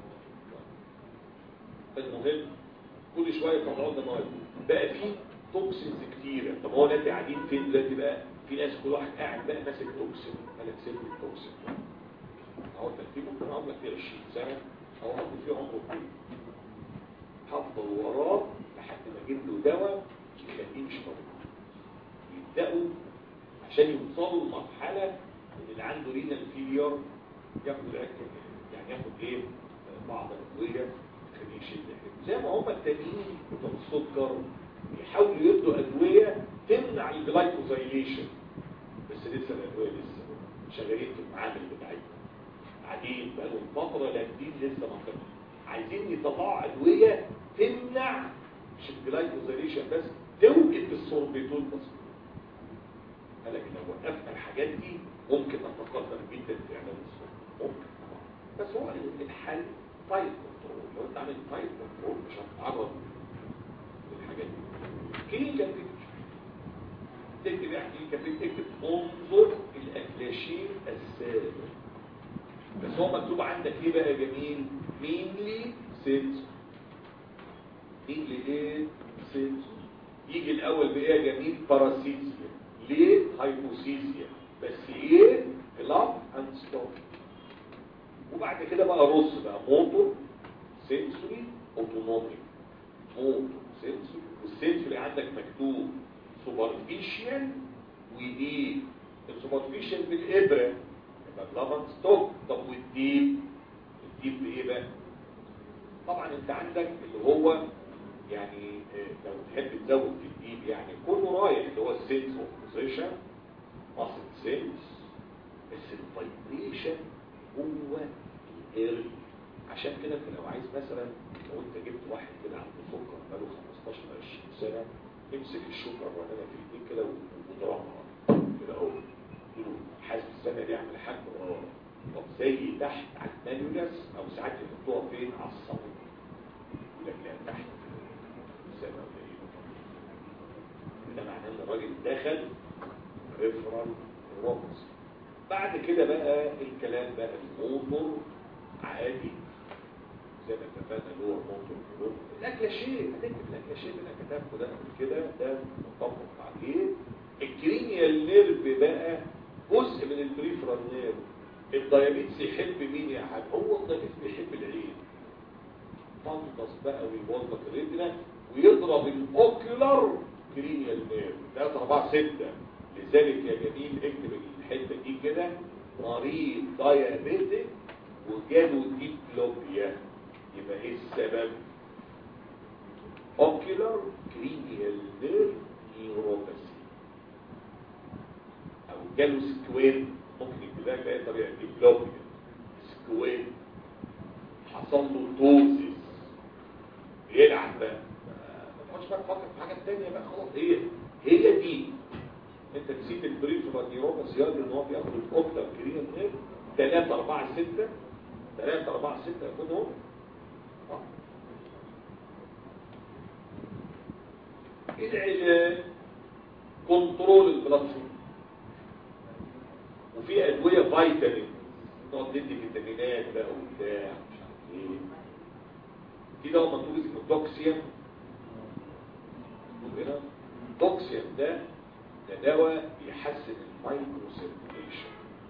المهم كل شويه يطلعوا لنا ميه بقى في توكسينز كتيره طب هو ناس قاعدين فين دلوقتي بقى في ناس كل واحد قاعد بقى ماسك توكسين انا سيب التوكسين اهو في ممكن اقعد لك فيه 20 سنه او اقعد فيه عمره طويل هفضل وراه لحد ما اجيب له دواء يخليه مش موجود يبداوا عشان يوصلوا لمرحله ان اللي عنده رينال فيلير ياخد العكر يعني ياخد ايه بعض الادويه تخليه يشد زي ما هم التانيين بتوع السكر يحاولوا يدوا ادويه تمنع الجلايكوزايليشن بس لسه الادويه لسه شغالين في المعامل بتاعتهم قاعدين بقالهم فتره لاكدين لسه ما خدش عايزين يطلعوا ادويه تمنع مش الجلايكوزايليشن بس توقف السوربيتول بس قال لك لو وقفنا الحاجات دي ممكن نتقدم جدا في اعلان السكر ممكن طبعا بس هو الحل تايب كنترول لو انت عامل تايب كنترول مش هتتعرض للحاجات دي كلينيكال بيكتشر تكتب يعني كلينيكال بيكتشر تكتب انظر الاكلاشين السابق بس هو مكتوب عندك ايه بقى يا جميل مينلي سينسور مينلي ايه سينسور يجي الاول بايه يا جميل باراسيزيا ليه هايبوسيزيا بس ايه كلاب اند ستوب وبعد كده بقى رص بقى موتور سنسوري اوتونومي موتور سنسوري والسنسوري عندك مكتوب سوبرفيشال وديب السوبرفيشال بالابره يبقى بلافن ستوك طب والديب الديب بايه بقى طبعا انت عندك اللي هو يعني آه، لو تحب تزود في الديب يعني كله رايح اللي هو السنس اوف بوزيشن ماسل سنس بس الفايبريشن هو الايرلي عشان كده انت لو عايز مثلا لو انت جبت واحد كده عنده سكر بقاله 15 20 سنه امسك الشوكه الرنانه في ايديك كده واضربها كده اهو قول له حاسس السنه دي اعمل حاجه اه طب زي تحت على المانيولاس او ساعات يحطوها فين على الصدر يقول لك لا تحت سنه قليله ده معناه ان الراجل دخل ريفرال روبوتس بعد كده بقى الكلام بقى الموتور عادي زي ما اتفقنا اللي هو الموتور كلور الاكلاشيه هتكتب الاكلاشيه اللي انا كتبته ده قبل كده ده مطبق عليه الكرينيال نيرف بقى جزء من البريفرال نيرف الدايابيتس يحب مين يا حاج هو الدايابيتس بيحب العين تنقص بقى ويوظف الريتنا ويضرب الاوكيولار كرينيال نيرف 3 4 6 لذلك يا جميل اكتب الحته دي كده مريض دايابيتك وجاله ديبلوبيا يبقى ايه السبب اوكيولار كرينيال نيرف نيوروباثي او جاله سكوين ممكن يكتبها بأي طريقه ديبلوبيا سكوين حصل له توزيس بيلعب بقى ما تقعدش بقى تفكر في حاجات تانية بقى خلاص هي هي دي انت نسيت البريفرال نيوروباثي ان هو بياخد الاوكتر كرينيال نيرف 3 4 6 3 4 6 يكونوا آه. العلاج كنترول البلاد شوجر وفي ادويه فيتامين تقعد تدي فيتامينات بقى وبتاع مش عارف ايه في دواء مكتوب اسمه دوكسيوم مكتوب هنا دوكسيوم ده ده دواء بيحسن المايكرو سيركيليشن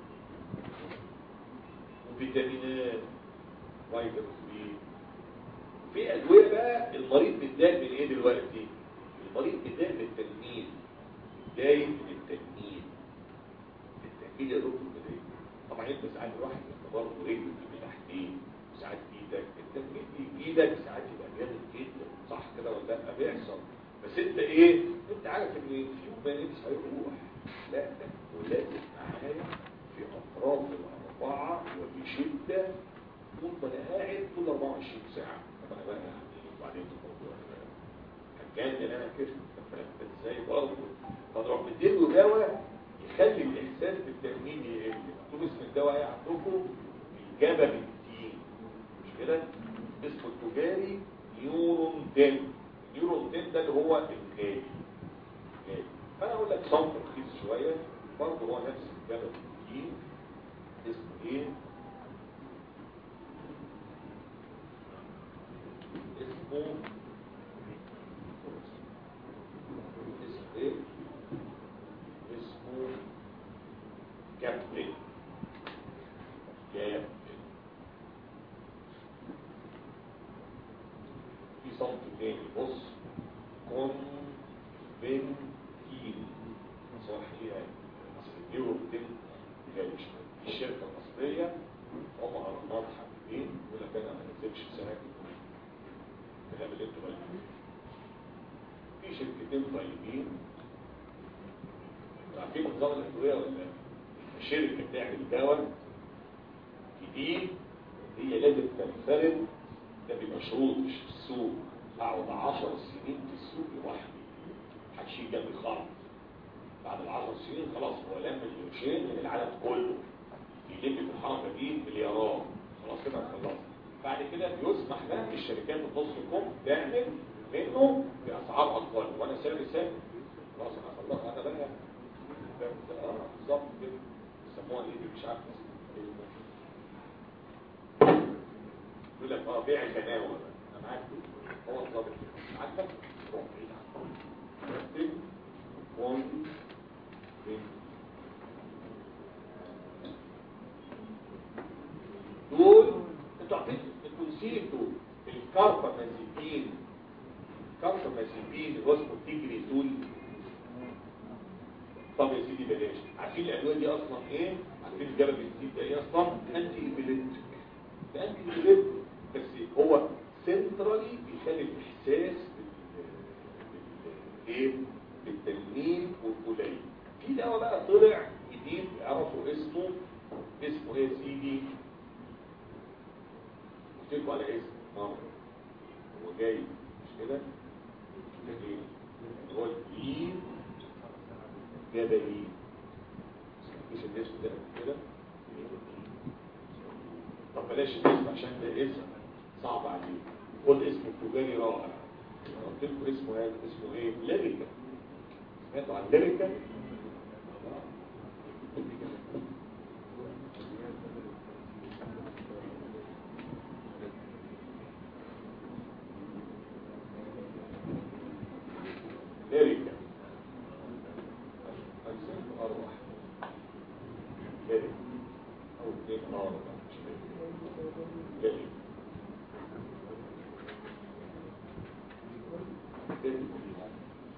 وفيتامينات فيتامين بي في ادويه بقى المريض متضايق من ايه دلوقتي المريض متضايق من التنميل متضايق من التنميل التنميل يا دكتور متضايق طبعا انت ساعات الواحد انت برضه رجله بتيجي تحتيه وساعات ايدك التنميل في ايدك ساعات يبقى جامد جدا صح كده ولا لا بيحصل بس انت ايه انت عارف ان في يوم ما نفسي هيروح لا ده ولازم معايا في اطراف الاربعه وبشده طول ما انا قاعد طول 24 ساعه طب انا بقى يعني وبعدين الموضوع هتجنن انا كده فانت ازاي برضه فنروح مديله دواء يخلي الاحساس بالتامين يقل مكتوب اسم الدواء ايه عندكم الجابا بنتين مش كده اسمه التجاري نيورون دين نيورون دين ده اللي هو الغالي غالي فانا اقول لك صنف رخيص شويه برضه هو نفس الجابا بنتين اسمه ايه اسمه اسمه ايه اسمه كابتن كابتن في صنف تاني بص كون بنتين صحيح اصل النيوروبتين غالي شويه الشركه المصريه هم ارقام حبيبين يقول لك انا ما نزلش سنه الكلام اللي انتوا قلتوه في شركتين طيبين عارفين نظام الادويه ولا لا؟ الشركه بتعمل دواء جديد هي لازم تنفرد ده بيبقى شروط مش في السوق اقعد 10 سنين في السوق لوحدي محدش يجي جنبي خالص بعد ال 10 سنين خلاص هو لم القرشين من العالم كله يلم في الحركه دي مليارات خلاص كده خلاص بعد كده بيسمح بقى للشركات النص الكم تعمل منه باسعار اقل وانا سعري ثابت خلاص انا خلصت انا بقى اه بالظبط كده بيسموها ايه دي مش عارف يقول لك اه بيع التناول انا معاك هو الظابط كده عاجبك روح بعيد عنه وان دول انتوا عارفين انتوا نسيتوا الكاربامازيبين كارفامازيبين اللي هو اسمه تيجريزول طب يا سيدي بلاش عارفين الادويه دي اصلا ايه عارفين الجرابيتين ده ايه اصلا انتي ايبيليتيك ده انتي ايبيليتيك بس هو سنترالي بيخلي الاحساس بال بال- ايه بالتنميل والقليل في دواء بقى طلع جديد عرفوا اسمه اسمه ايه يا سيدي قلت لكم على اسم مرة هو جاي مش كده ده ايه اللي هو الجديد جبلي مش الاسم ده كده طب بلاش الاسم عشان ده اسم صعب عليه خد اسم التجاري رائع أنا قلت لكم اسمه ايه اسمه ايه ليريكا سمعتوا عن ليريكا ليريكا أجزاء أرواح ليريكا أو اثنين أرواح مش ليريكا ليريكا ليريكا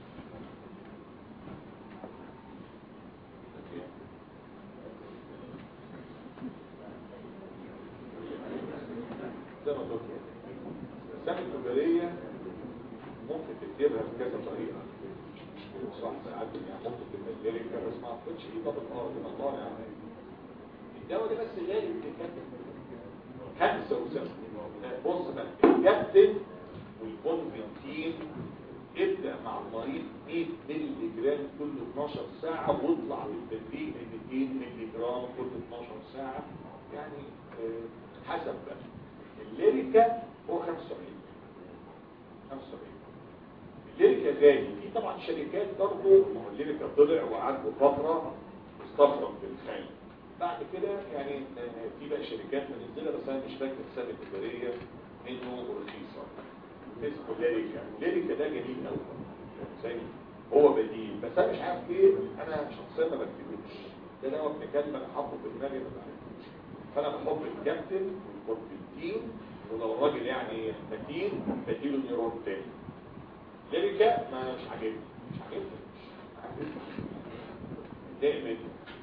زي ما قلت الأسامي التجارية ممكن تكتبها بكذا طريقة مش صح ساعات يعني ممكن تبقى الليريكا بس ما اعتقدش ايه طب الارض الله يعني الدواء ده بس غالي بتتكتب خمسة وسبعين بص بقى الكابتن والكونفنتين ابدأ مع المريض 100 مللي جرام كل 12 ساعة واطلع بالتدريج ل 200 مللي جرام كل 12 ساعة يعني آه، حسب بقى الليريكا هو 75 75 الليريكا غالي في طبعا شركات برضه ما هو الليريكا طلع وقعد فتره استفرد بالخيل بعد كده يعني آه، في بقى شركات منزله بس انا مش فاكر السنه التجاريه منه رخيصه اسمه ليريكا ليريكا ده جميل قوي زي هو بديل بس انا مش عارف ايه انا شخصيا ما بكتبوش ده ده ابن كلب انا حاطه في دماغي ما بعرفوش فانا بحط الكابتن والكورتين ولو الراجل يعني متين بديله نيرون تاني ليريكا ما مش عاجبني مش عاجبني مش عاجبني متضايق منه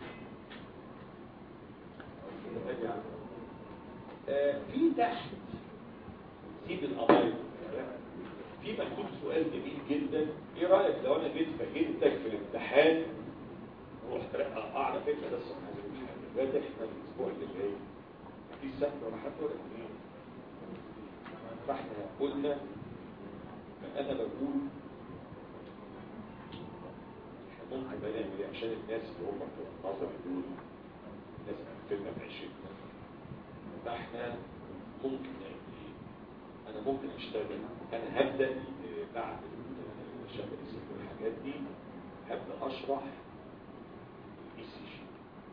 ادي عم. آه، في تحت سيب القضايا في مكتوب سؤال جميل جدا ايه رايك لو انا جيت فاجئتك في الامتحان ورحت اه على فكره ده الصبح عايز الامتحان دلوقتي احنا الاسبوع اللي جاي مفيش سبت ولا حتى ولا اثنين فاحنا قلنا انا بقول احنا ممكن بقى نعمل ايه عشان الناس اللي هم بتوع النظر دول الناس قفلنا في عيشتنا فاحنا ممكن نعمل ايه انا ممكن اشتغل انا هبدا آه، بعد الشغل والحاجات دي هبدا اشرح الاي سي جي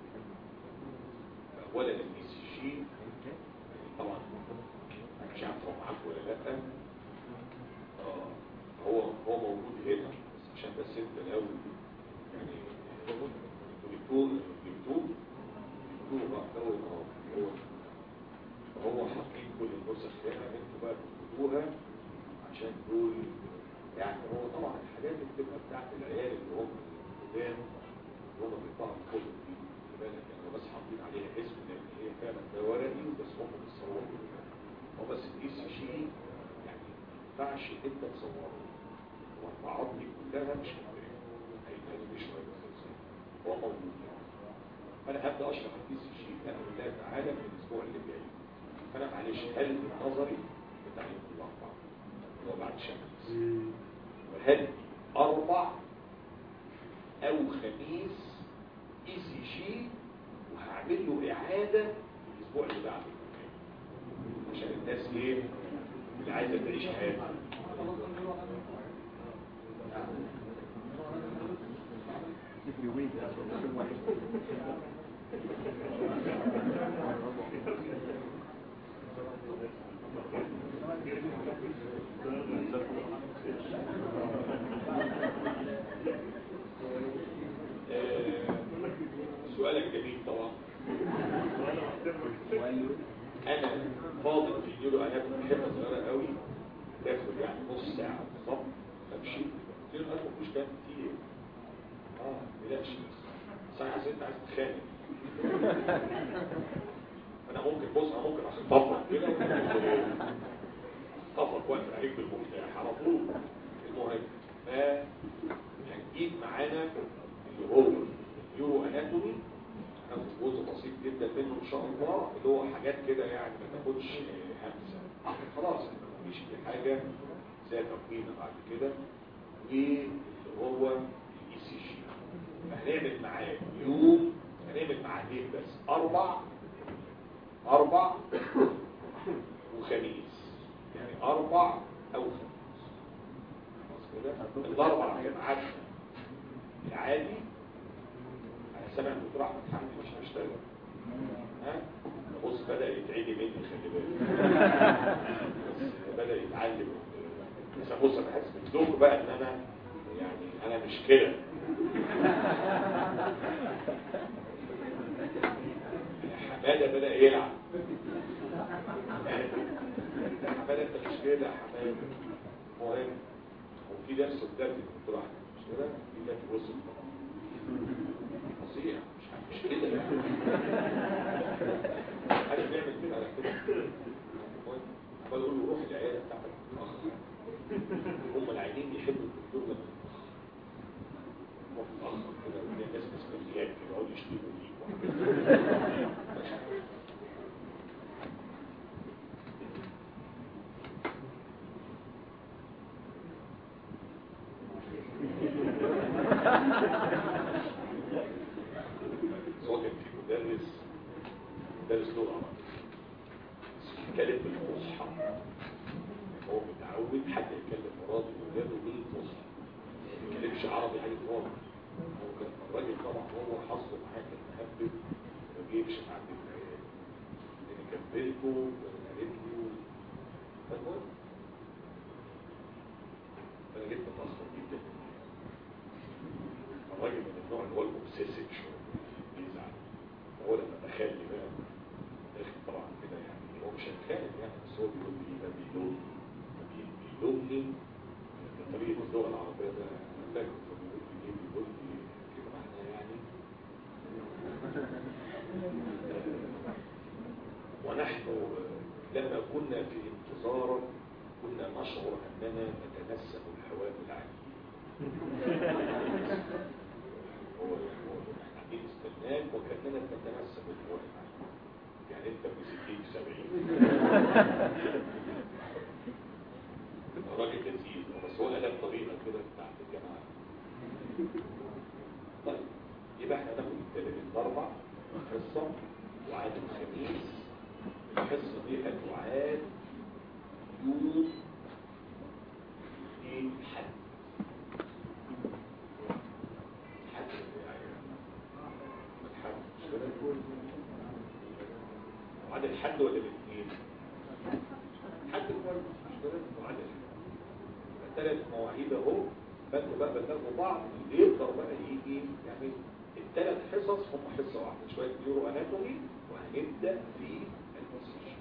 اولا الاي سي جي طبعا أنا مش عارف هو معاك ولا لا آه، هو هو موجود هنا بس عشان بس انت الاول يعني الدكتور الدكتور الدكتور بقى اول هو هو هو حاطين كل النسخ هنا انتوا بقى تكتبوها عشان دول يعني هو طبعا الحاجات اللي بتبقى بتاعت العيال اللي هم القدام اللي هم بيطلعوا الكتب دي خلي بالك يعني هو بس حاطين عليها اسم لان هي فعلا ده ورقي بس هم بيصوروا هو بس الاي سي جي يعني ما ينفعش انت تصوره والمعارض دي كلها مش كفايه هيتكلم شويه بس هو موجود يعني فانا هبدا اشرح الاي سي جي باذن الله تعالى في الاسبوع اللي جاي فانا معلش هل النظري بتاع يوم الاربعاء اللي هو بعد شمس وهل اربع او خميس اي سي جي وهعمل له اعاده في الاسبوع اللي بعده عشان الناس ايه اللي عايزه تعيش حياتها آه، سؤالك جميل طبعا انا فاضل في اليورو انا بحب صغيره قوي تاخد يعني نص ساعه بالظبط امشي كتير انا مش كام كتير اه بلاش ساعة ستة عايز تتخانق انا ممكن بص انا ممكن عشان طفل كده طفل واقف عليك بالمفتاح على طول المهم ف هنجيب معانا اللي هو اليورو اناتومي هناخد جزء بسيط جدا منه ان شاء الله اللي هو حاجات كده يعني ما تاخدش همسه خلاص مفيش في حاجه زي تقويم بعد كده واللي هو الاي سي جي هنعمل معاه يوم هنعمل معاه ايه بس اربع اربع وخميس يعني اربع او خميس خلاص كده الاربع كان عادي العادي انا سامع الدكتور احمد حمدي مش هشتغل ها بص بدا يتعدي مني خلي بالك بس بدا يتعلم بس بص انا حاسس بالذوق بقى ان انا يعني انا مش كده حماده بدا يلعب حماده انت مش كده يا حماده مهم وفي درس قدامي الدكتور احمد مش كده في درس وصل فظيع مش مش كده يعني حد بيعمل كده على كده المهم عمال اقول له روح العياده بتاعتك متاخر هم العيانين يحبوا الدكتور لما يتاخر متاخر كده الناس مسؤوليات كده يقعدوا يشتكوا ليك هو كان في مدرس مدرس لغه عربيه يتكلم بالفصحى هو متعود حد يتكلم مراد ولاده بالفصحى ما يتكلمش عربي عادي خالص هو كان الراجل طبعا هو حظه معاه كان مهبب ما بيجيبش عند العيال لان كان بنته قالت له فالمهم فانا جيت متاخر جدا الراجل من النوع اللي هو المبسسك شويه بيزعل هو لما بخلي بقى داخل طبعا كده يعني هو مش هيتخانق يعني بس هو بيقول لي ده بيلومني بي- بيلومني بطريقه اللغه العربيه ده انا فاكر فبيقول لي ايه بيقول لي كده معناه يعني ونحن لما كنا في انتظارك كنا نشعر اننا نتنسم الهواء العجيب هو هو احنا قاعدين نستناك وكاننا بنتنسم الهواء العجيب يعني انت ب 60 70 راجل لذيذ بس هو قلب طريقه كده بتاعت الجماعه طيب يبقى احنا ناخد التلاتة الاربع حصه وعاد الخميس الحصه دي هتعاد يوم ايه الحد الحد يعني الحد مش كده وعاد الحد ولا الاثنين حد كويس مش كده وعاد الحد ثلاث مواعيد اهو فانتوا بقى بتلاقوا بعض اللي يقدر بقى يجي يعني الثلاث حصص هم حصه واحده شويه نيورو اناتومي وهنبدا في المسيح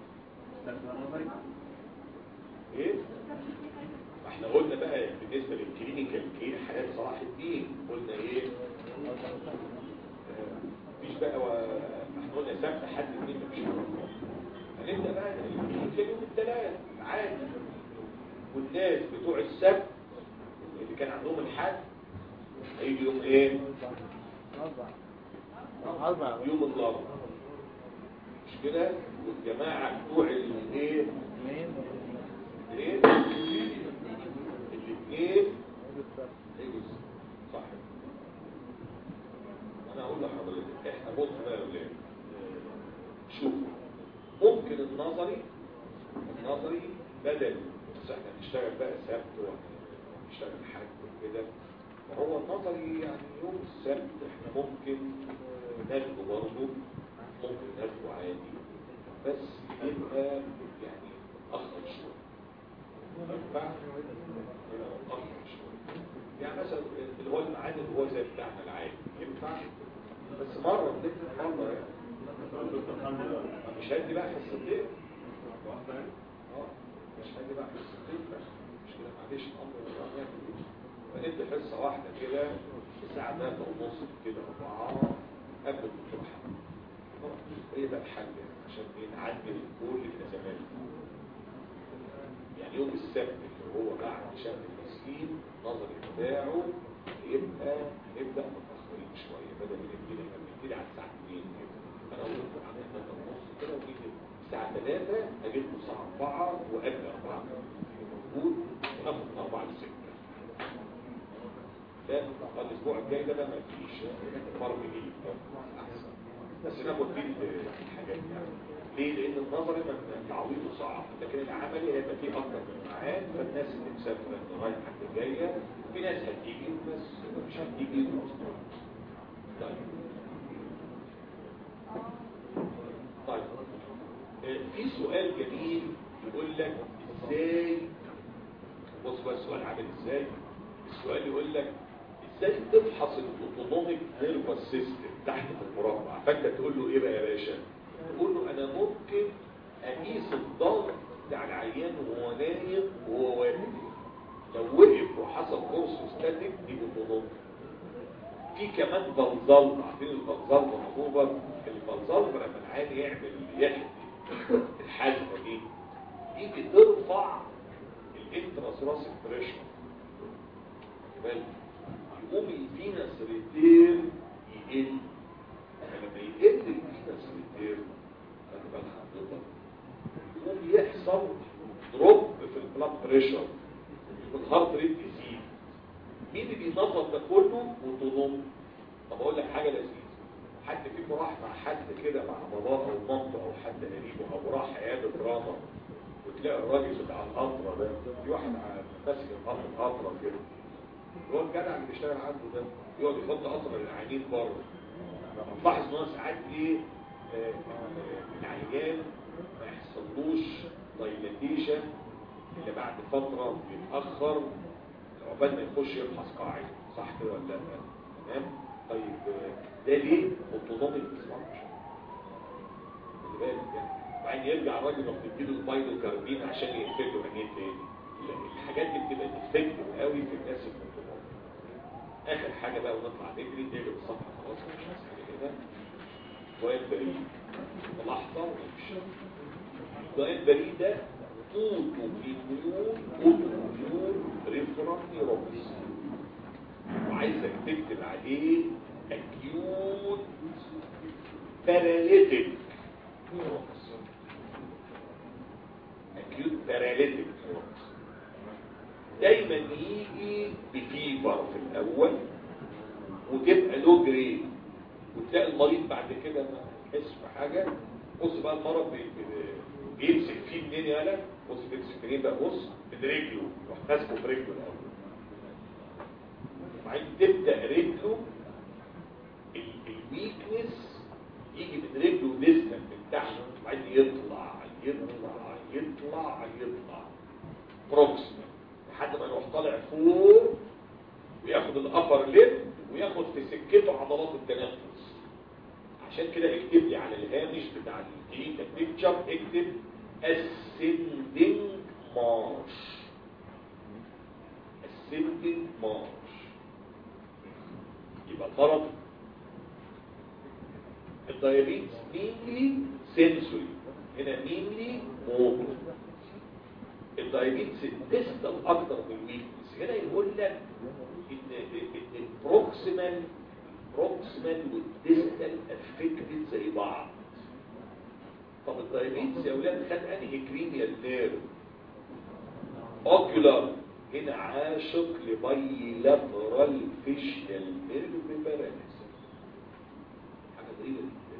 ايه ما احنا قلنا بقى بالنسبه للكلينيكال كير حياه صلاح الدين قلنا ايه آه، مفيش بقى و- احنا قلنا سبت حد اثنين مفيش هنبدا بقى الكلينيكال يوم الثلاث عادي والناس بتوع السبت اللي كان عندهم الحد هيجي يوم ايه أربعة يوم الاربعاء مش كده والجماعه بتوع الايه اثنين الايه الاثنين هيجوا صح انا اقول لحضرتك احنا بص بقى يا ولاد شوفوا ممكن النظري النظري بدل بس احنا نشتغل بقى سبت ونشتغل حد وكده وهو النظري يعني يوم السبت احنا ممكن آه، ناخده برضه ممكن ناخده عادي بس يبقى يعني اخر شويه ينفع يبقى متأخر شويه يعني مثلا اللي هو الميعاد اللي هو زي بتاعنا العادي ينفع بس مره بنكتب مره يعني مش هدي بقى حصتين اه مش هدي بقى حصتين بس مش مشكله معلش الامر هنعمل ايه فندي حصه واحده كده الساعه 3 ونص كده 4 قبل الدكتور محمد ايه ده الحل يعني عشان نعدل كل الازمات يعني يوم السبت اللي هو بعد شهر التسليم النظري بتاعه يبقى نبدا متاخرين شويه بدل ما نبتدي احنا بنبتدي على الساعه 2 كده انا اقول لكم على 3 ونص كده ونيجي الساعه 3 اجي لكم الساعه 4 وقبل 4 موجود وناخد من 4 ل 6 لا الاسبوع الجاي ده بقى ما فيش فرق جديد احسن بس ناخد فيه الحاجات يعني ليه؟ لأن النظري ما تعويضه صعب لكن العملي هيبقى فيه أكتر من ميعاد فالناس اللي مسافرة رايحة حد جاية في ناس هتيجي وناس مش هتيجي طيب طيب آه، في سؤال جميل يقول لك ازاي بص بقى السؤال عامل ازاي السؤال يقول لك ازاي تفحص الاوتونوميك نيرفس سيستم تحت في المربع فانت تقول له ايه بقى يا باشا تقول له انا ممكن اقيس الضغط بتاع العيان وهو نايم وهو واقف لو وقف وحصل كورس ستاتيك دي اوتونوميك في كمان بنزلط عارفين البنزلط مطلوبه البنزلط لما العيان يعمل يحدي الحزمه دي دي بترفع الانتراسراسيك بريشر بالك يقوم الفينس ريتير يقل لما يقل الفينس ريتير خلي بالك حضرتك يقوم يحصل دروب في البلاد بريشر والهارت ريت يزيد مين اللي بينظم ده كله اوتونوم طب اقول لك حاجه لذيذه حد فيكم راح مع حد كده مع باباه او مامته او حد قريبه او راح عياده راما وتلاقي الراجل بتاع القطره ده في واحد ماسك القطره كده هو الجدع اللي بيشتغل عنده ده يقعد يحط قطر للعيانين بره لاحظ ان هو ساعات ايه آه، آه، العيان ما يحصلوش دايلاتيشن الا بعد فتره بيتاخر عقبال ما يخش يفحص قاعده صح كده ولا لا تمام طيب آه، ده ليه اوتونوميك ديسفانكشن خلي بالك يعني وبعدين يرجع الراجل وبتديله البايلوكاربين عشان يقفله عينيه تاني الحاجات دي بتبقى ديفكتيف قوي في الناس الموتومات اخر حاجه بقى ونطلع نجري نقلب الصفحه خلاص مش عايز حاجه كده سؤال بريد لحظه ونمشي سؤال بريد ده اوتو مليون اوتو مليون ريفرنت نيوروبس وعايزك تكتب عليه اكيوت باراليتيك نيوروبس اكيوت باراليتيك نيوروبس دايما يجي بفيبر في الاول وتبقى له جريد وتلاقي المريض بعد كده ما يحس بحاجه بص بقى المرض بي- بي- بيمسك فيه منين يالا بص بيمسك منين بقى بص من رجله يروح ماسكه في رجله الاول وبعدين تبدا رجله ال- الويكنس يجي من رجله ديستنت من تحت وبعدين يطلع يطلع يطلع يطلع بروكسيمال لحد ما يروح طالع فوق وياخد الابر ليب وياخد في سكته عضلات التنفس عشان كده اكتب لي على الهامش بتاع الكلينيكال بيكتشر اكتب ascending march ascending march يبقى المرض الدايابيتس مينلي سنسوري هنا مينلي موتور الدايابيتس الديستال اكتر من الويكنس هنا يقول لك ان ان البروكسيمال البروكسيمال والديستال افكتد زي بعض طب الدايابيتس يا اولاد خد انهي كرينيال نيرف اوكيولار هنا عاشق لبايلاترال فيشيال نيرف باراليسيس حاجه غريبه جدا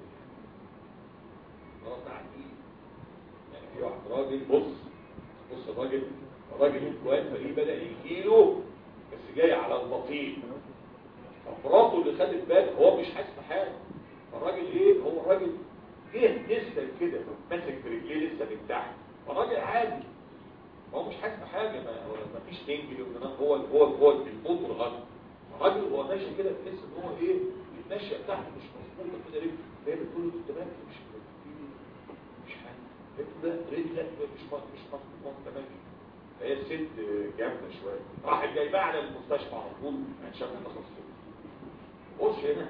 مرض عجيب يعني في واحد راجل بص بص الراجل الراجل الكوان فريق بدأ يجيله بس جاي على البطيء فمراته اللي خدت بالك هو مش حاسس بحاجه فالراجل ايه هو الراجل جه نزل كده ماسك في رجليه لسه من تحت فالراجل عادي هو مش حاسس بحاجه ما هو ما فيش تنجل وكمان هو هو هو الموتور غلط الراجل هو ماشي كده تحس ان هو ايه الماشيه بتاعته مش مظبوطه كده رجله هي بتقول له انت مالك مش مش حاجه ده رجلك مش مظبوط مش مظبوط انت ماشي هي الست جامده شويه راحت جايباها على المستشفى على طول عشان تخصص بص هنا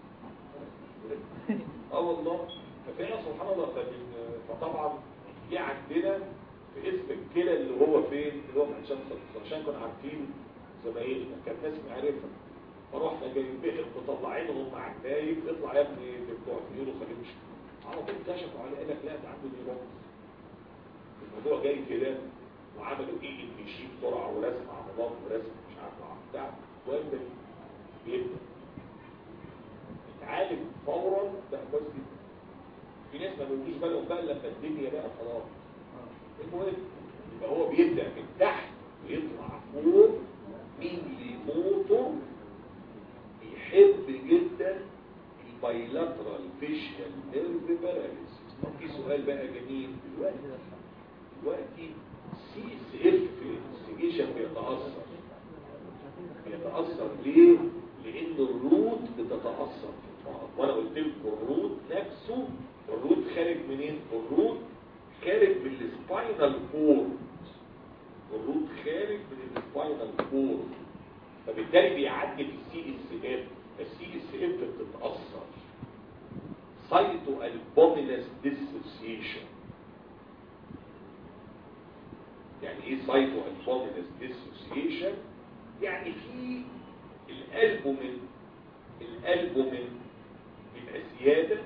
اه والله ففعلا سبحان الله فبن- فطبعا في عندنا في اسم الكلى اللي هو فين اللي هو في عشان عشان كنا عارفين زمايلنا كان ناس معرفه فروحنا جايبين مطلعينهم مع النايب اطلع يا ابني اللي بتوع النيورو خليه مش على طول كشفوا عليه قال لك لا ده عنده نيورونز الموضوع جاي كده وعملوا ايه ان بي جي بسرعه ورسم عضلات ورسم مش عارف على بتاع ويبدا بيبدا يتعالج فورا ده كويس جدا في ناس ما بيقولوش بالهم بقى لما الدنيا بقى خلاص المهم يبقى هو بيبدا من تحت ويطلع فوق مين اللي يموته بيحب جدا البايلاترال فيشيال نيرف باراليسيس طب في سؤال بقى جميل دلوقتي دلوقتي سي اس اف في الانفستيجيشن بيتاثر بيتاثر ليه؟ لان الروت بتتاثر في المرض وانا قلت لكم الروت نفسه الروت خارج منين؟ الروت خارج من السباينال كورد الروت خارج من السباينال كورد فبالتالي بيعدي في السي اس اف السي اس اف بتتاثر سايتو البومينس ديسوسيشن يعني ايه سايتو البومينس ديسوسيشن يعني في الالبومين الالبومين بيبقى زياده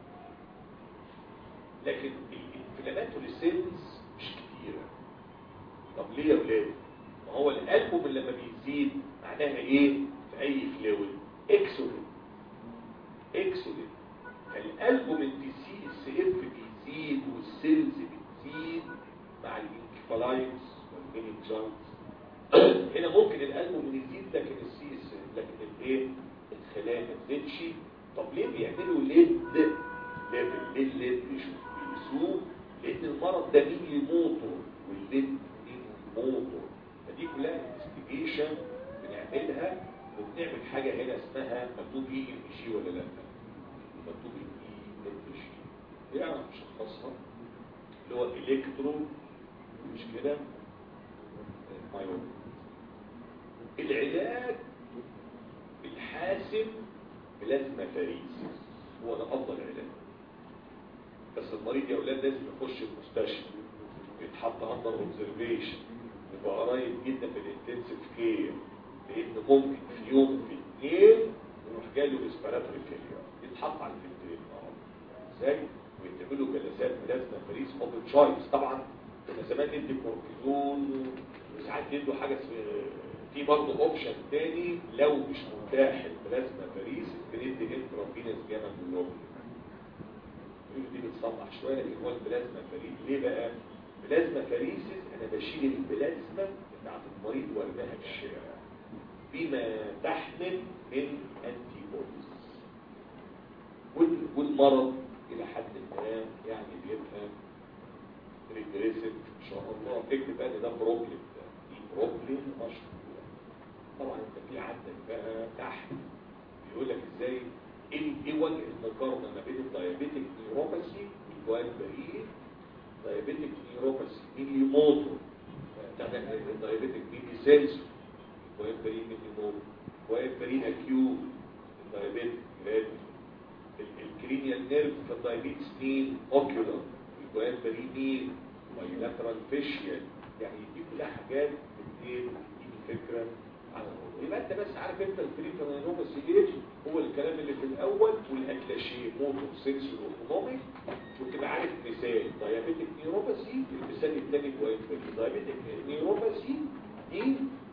لكن الانفلاماتوري سيلز مش كتيره طب ليه يا ولاد ما هو الالبومين لما بيزيد معناها ايه في اي فلويد اكسودين اكسودين فالالبومين في سي اس اف بيزيد والسيلز بتزيد مع الانكفالايتس والمينينجايتس هنا ممكن الالبومين يزيد لكن السي اس لكن الايه الخلايا ما تزيدش طب ليه بيعملوا ليد ليفل ليه الليد بيقيسوه لان المرض ده مين يموته والليد مين يموته فدي كلها انفستيجيشن بنعملها وبنعمل حاجه هنا اسمها مكتوب اي ام جي ولا لا مكتوب اي ام جي يعني مشخصها اللي هو الكترو مش كده مايوم العلاج الحاسم بلازما فريز هو ده افضل علاج بس المريض يا اولاد لازم يخش المستشفى يتحط اندر اوبزرفيشن يبقى قريب جدا من الانتنسيف كير لان ممكن في يوم في اثنين يروح جاله ريسبيراتوري فيلير يتحط على الفلترين ازاي ويتعملوا جلسات بلازما فريز اوبن تشويس طبعا كنا زمان ندي كورتيزون وساعات يدوا حاجه اسمها في برضه اوبشن تاني لو مش متاح البلازما فريز بندي انترافينس جاما جلوبين دي بتصلح شويه لكن هو البلازما فريز ليه بقى؟ بلازما فريزز انا بشيل البلازما بتاعت المريض وارميها في الشارع بما تحمل من انتي بوديز والمرض الى حد ما يعني بيبقى ريجريسيف ان شاء الله اكتب بقى ان ده بروبلم ده دي بروبلم مشهور طبعا انت في عندك بقى تحت بيقول لك ازاي ايه ايه وجه المقارنه ما بين الدايابيتك نيوروباثي والجوانبرين دايابيتك نيوروباثي مين يموتوا الدايابيتك مين يسنسو الجوانبرين مين يموتوا الجوانبرين اكيوت الدايابيتك جراد الكرينيال نيرف في الدايابيتس مين اوكيولار الجوانبرين مين بايلاترال فيشيال يعني دي كلها حاجات بتديك فكره على الموضوع يبقى انت بس عارف انت الفريتانينوماسي ايه هو الكلام اللي في الاول والاكلاشيه موتور سنسور اوتونوميك وتبقى عارف مثال دايابيتك نيوروباثي المثال الثاني كويس دايابيتك نيوروباثي دي